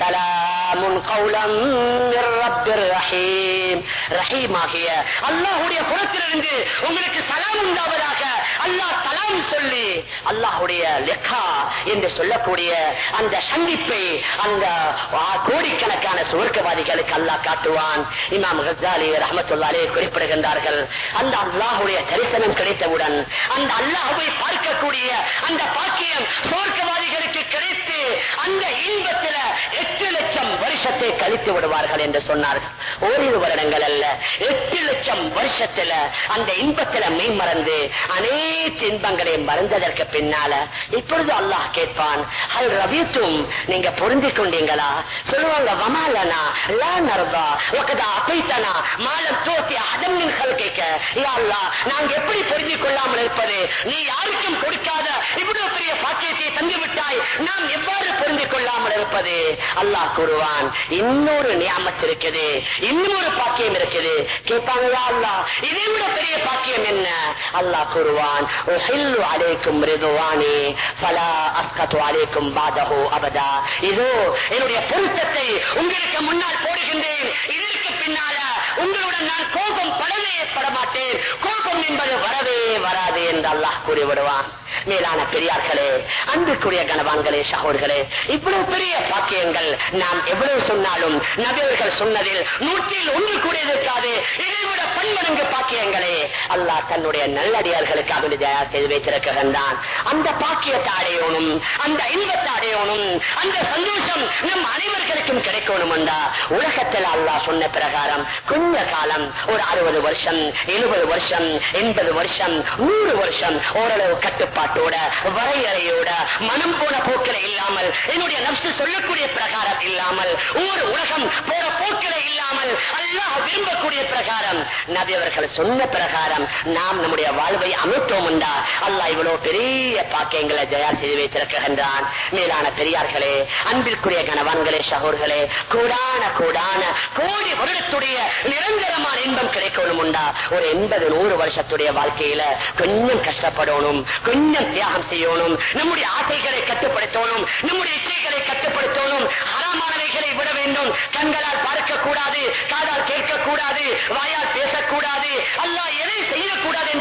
சலாமுன் கௌலம் மிர் ரப்பிர் ரஹீம் ரஹீம் ஆகிய அல்லாஹுடைய புறத்திலிருந்து உங்களுக்கு சலாம் உண்டாவதாக அல்லாஹ் சலாம் சொல்லி அல்லாஹுடைய லெக்கா என்று சொல்லக்கூடிய அந்த சந்திப்பை அந்த கோடிக்கணக்கான சுவர்க்கவாதிகளுக்கு அல்லாஹ் காட்டுவான் இமாம் கசாலி ரஹமத்துல்லாலே குறிப்பிடுகின்றார்கள் அந்த அல்லாஹுடைய தரிசனம் கிடைத்தவுடன் அந்த அல்லாஹுவை பார்க்கக்கூடிய அந்த பாக்கியம் சுவர்க்கவாதிகளுக்கு கிடைத்து அந்த இன்பத்தில எட்டு லட்சம் வருஷத்தை கழித்து விடுவார்கள் என்று சொன்னார்கள் ஓரிரு வருடங்கள் அல்ல எட்டு லட்சம் வருஷத்துல அந்த இன்பத்தில மெய்மறந்து அனைத்து இன்பங்களையும் மறந்ததற்கு பின்னால இப்பொழுது அல்லாஹ் கேட்பான் அல் ரவித்தும் நீங்க பொருந்திக் கொண்டீங்களா சொல்லுவாங்க வமாலனா லா நர்தா ஒக்கதா அப்பைத்தனா மாலம் தோத்தி அதமின் கல்கைக்க யா அல்லாஹ் நாங்க எப்படி பொருந்திக் கொள்ளாமல் இருப்பது நீ யாருக்கும் கொடுக்காத இவ்வளவு பெரிய பாக்கியத்தை தந்து விட்டாய் நாம் எவ்வாறு பொருந்திக் கொள்ளாமல் இருப்பது அல்லாஹ் கூறுவான் இன்னொரு நியாமத்து இருக்குது இன்னொரு பாக்கியம் இருக்குது கேட்பாங்க யா அல்லாஹ் இதை விட பெரிய பாக்கியம் என்ன அல்லாஹ் கூறுவான் உஹில்லு அலைக்கும் ரிதுவானி ஃபலா அஸ்கத்து அலைக்கும் பாதஹு அபதா இதோ என்னுடைய பொருத்தத்தை உங்களுக்கு முன்னால் போடுகின்றேன் இதற்கு பின்னால உங்களுடன் நான் கோபம் படவே படமாட்டேன் கோபம் என்பது வரவே வராது என்று அல்லாஹ் கூறிவிடுவான் மேலான பெரியார்களே அன்புக்குரிய கனவான்களே சகோதர்களே இவ்வளவு பெரிய பாக்கியங்கள் நாம் எவ்வளவு சொன்னாலும் நபியர்கள் சொன்னதில் நூற்றில் ஒன்று கூட இருக்காது இதைவிட பன்மடங்கு பாக்கியங்களே அல்லாஹ் தன்னுடைய நல்லடியார்களுக்கு அவன் தயார் செய்து வைத்திருக்கின்றான் அந்த பாக்கியத்தை அடையணும் அந்த இன்பத்தை அடையணும் அந்த சந்தோஷம் நம் அனைவர்களுக்கும் கிடைக்கணும் என்றா உலகத்தில் அல்லாஹ் சொன்ன பிரகாரம் கொஞ்ச காலம் ஒரு அறுபது வருஷம் எழுபது வருஷம் எண்பது வருஷம் நூறு வருஷம் ஓரளவு கட்டுப்பாட்டோட வரையறையோட மனம் போன போக்கில இல்லாமல் என்னுடைய நப்சு சொல்லக்கூடிய பிரகாரம் இல்லாமல் ஒரு உலகம் போற போக்கில இல்லாமல் அல்லாஹ் விரும்பக்கூடிய பிரகாரம் நபி அவர்கள் சொன்ன பிரகாரம் நாம் நம்முடைய வாழ்வை அமைத்தோம் என்றா அல்லாஹ் இவ்வளவு பெரிய பாக்கியங்களை தயார் செய்து வைத்திருக்கின்றான் மேலான பெரியார்களே அன்பிற்குரிய கணவான்களே சகோர்களே கூடான கூடான கோடி வருடத்துடைய நிரந்தரமான இன்பம் கிடைக்கணும் உண்டா ஒரு எண்பது நூறு வருஷத்துடைய வாழ்க்கையில கொஞ்சம் கஷ்டப்படணும் கொஞ்சம் தியாகம் செய்யணும் நம்முடைய ஆசைகளை கட்டுப்படுத்தணும் நம்முடைய இச்சைகளை கட்டுப்படுத்தணும் ஹராமானவைகளை விட வேண்டும் கண்களால் பார்க்க கூடாது காதால் கேட்க கூடாது வாயால் பேசக்கூடாது அல்லாஹ் எதை செய்யக்கூடாது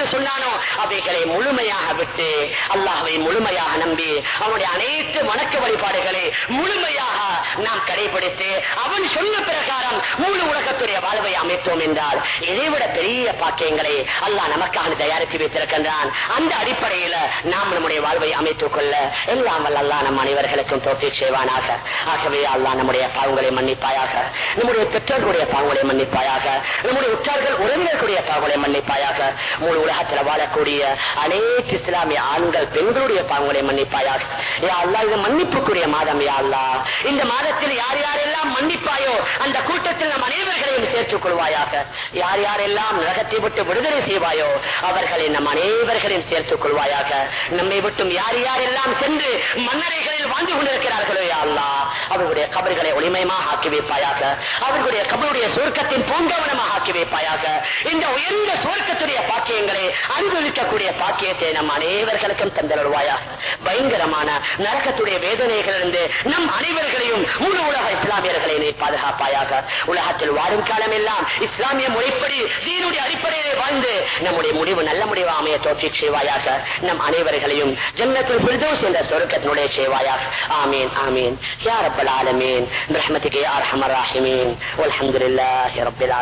சொன்னானோ அவைகளை முழுமையாக விட்டு அல்லாஹ்வை முழுமையாக நம்பி அவனுடைய அனைத்து வணக்க வழிபாடுகளை முழுமையாக நாம் கடைபிடித்து அவன் சொன்ன பிரகாரம் முழு உலகத்துடைய வாழ்வை அமைத்தோம் என்றால் இதைவிட பெரிய பாக்கியங்களை அல்லாஹ் நமக்காக தயாரித்து வைத்திருக்கின்றான் அந்த அடிப்படையில நாம் நம்முடைய வாழ்வை அமைத்துக் கொள்ள எல்லாம் வல்ல அல்லாஹ் நம் அனைவர்களுக்கும் தோற்றி செய்வானாக ஆகவே அல்லாஹ் நம்முடைய பாவங்களை மன்னிப்பாயாக நம்முடைய பெற்றோர்களுடைய பாவங்களை மன்னிப்பாயாக நம்முடைய உற்றார்கள் உறவினர்களுடைய பாவங்களை மன்னிப்பாயாக முழு உலகத்தில் வாழக்கூடிய அனைத்து இஸ்லாமிய ஆண்கள் பெண்களுடைய பாவங்களை மன்னிப்பாயாக யா அல்லாஹ் இது மன்னிப்புக்குரிய மாதம் யா அல்லாஹ் இந்த மாதத்தில் யார் யாரெல்லாம் மன்னிப்பாயோ அந்த கூட்டத்தில் நம் அனைவர்களையும் சேர்த்துக் கொள்வாயாக யார் யாரெல்லாம் நரகத்தை விட்டு விடுதலை செய்வாயோ அவர்களை நம் அனைவர்களையும் சேர்த்துக் கொள்வாயாக நம்மை விட்டும் யார் யாரெல்லாம் சென்று மன்னரைகளில் வாழ்ந்து கொண்டிருக்கிறார்களோ யா அல்லாஹ் அவர்களுடைய கபர்களை ஒளிமயமாக ஆக்கி வைப்பாயாக அவர்களுடைய கபருடைய சுருக்கத்தின் பூங்கவனமாக ஆக்கி வைப்பாயாக இந்த உயர்ந்த சுவர்க்கத்துடைய பாக்கியங்களை அனுபவிக்கக்கூடிய பாக்கியத்தை நம் அனைவர்களுக்கும் தந்தருவாயாக பயங்கரமான நரக்கத்துடைய வேதனைகளிலிருந்து நம் அனைவர்களையும் முழு உலக இஸ்லாமியர்களை நீ பாதுகாப்பாயாக உலகத்தில் வாழும் காலம் எல்லாம் இஸ்லாமிய முறைப்படி தீனுடைய அடிப்படையிலே வாழ்ந்து நம்முடைய முடிவு நல்ல முடிவு அமைய தோற்றி செய்வாயாக நம் அனைவர்களையும் ஜன்னத்தில் பிரிதோஸ் என்ற சொருக்கத்தினுடைய செய்வாயாக ஆமீன் ஆமீன் யா ரப்பல் ஆலமீன் برحمتك يا ارحم الراحمين والحمد لله رب العالمين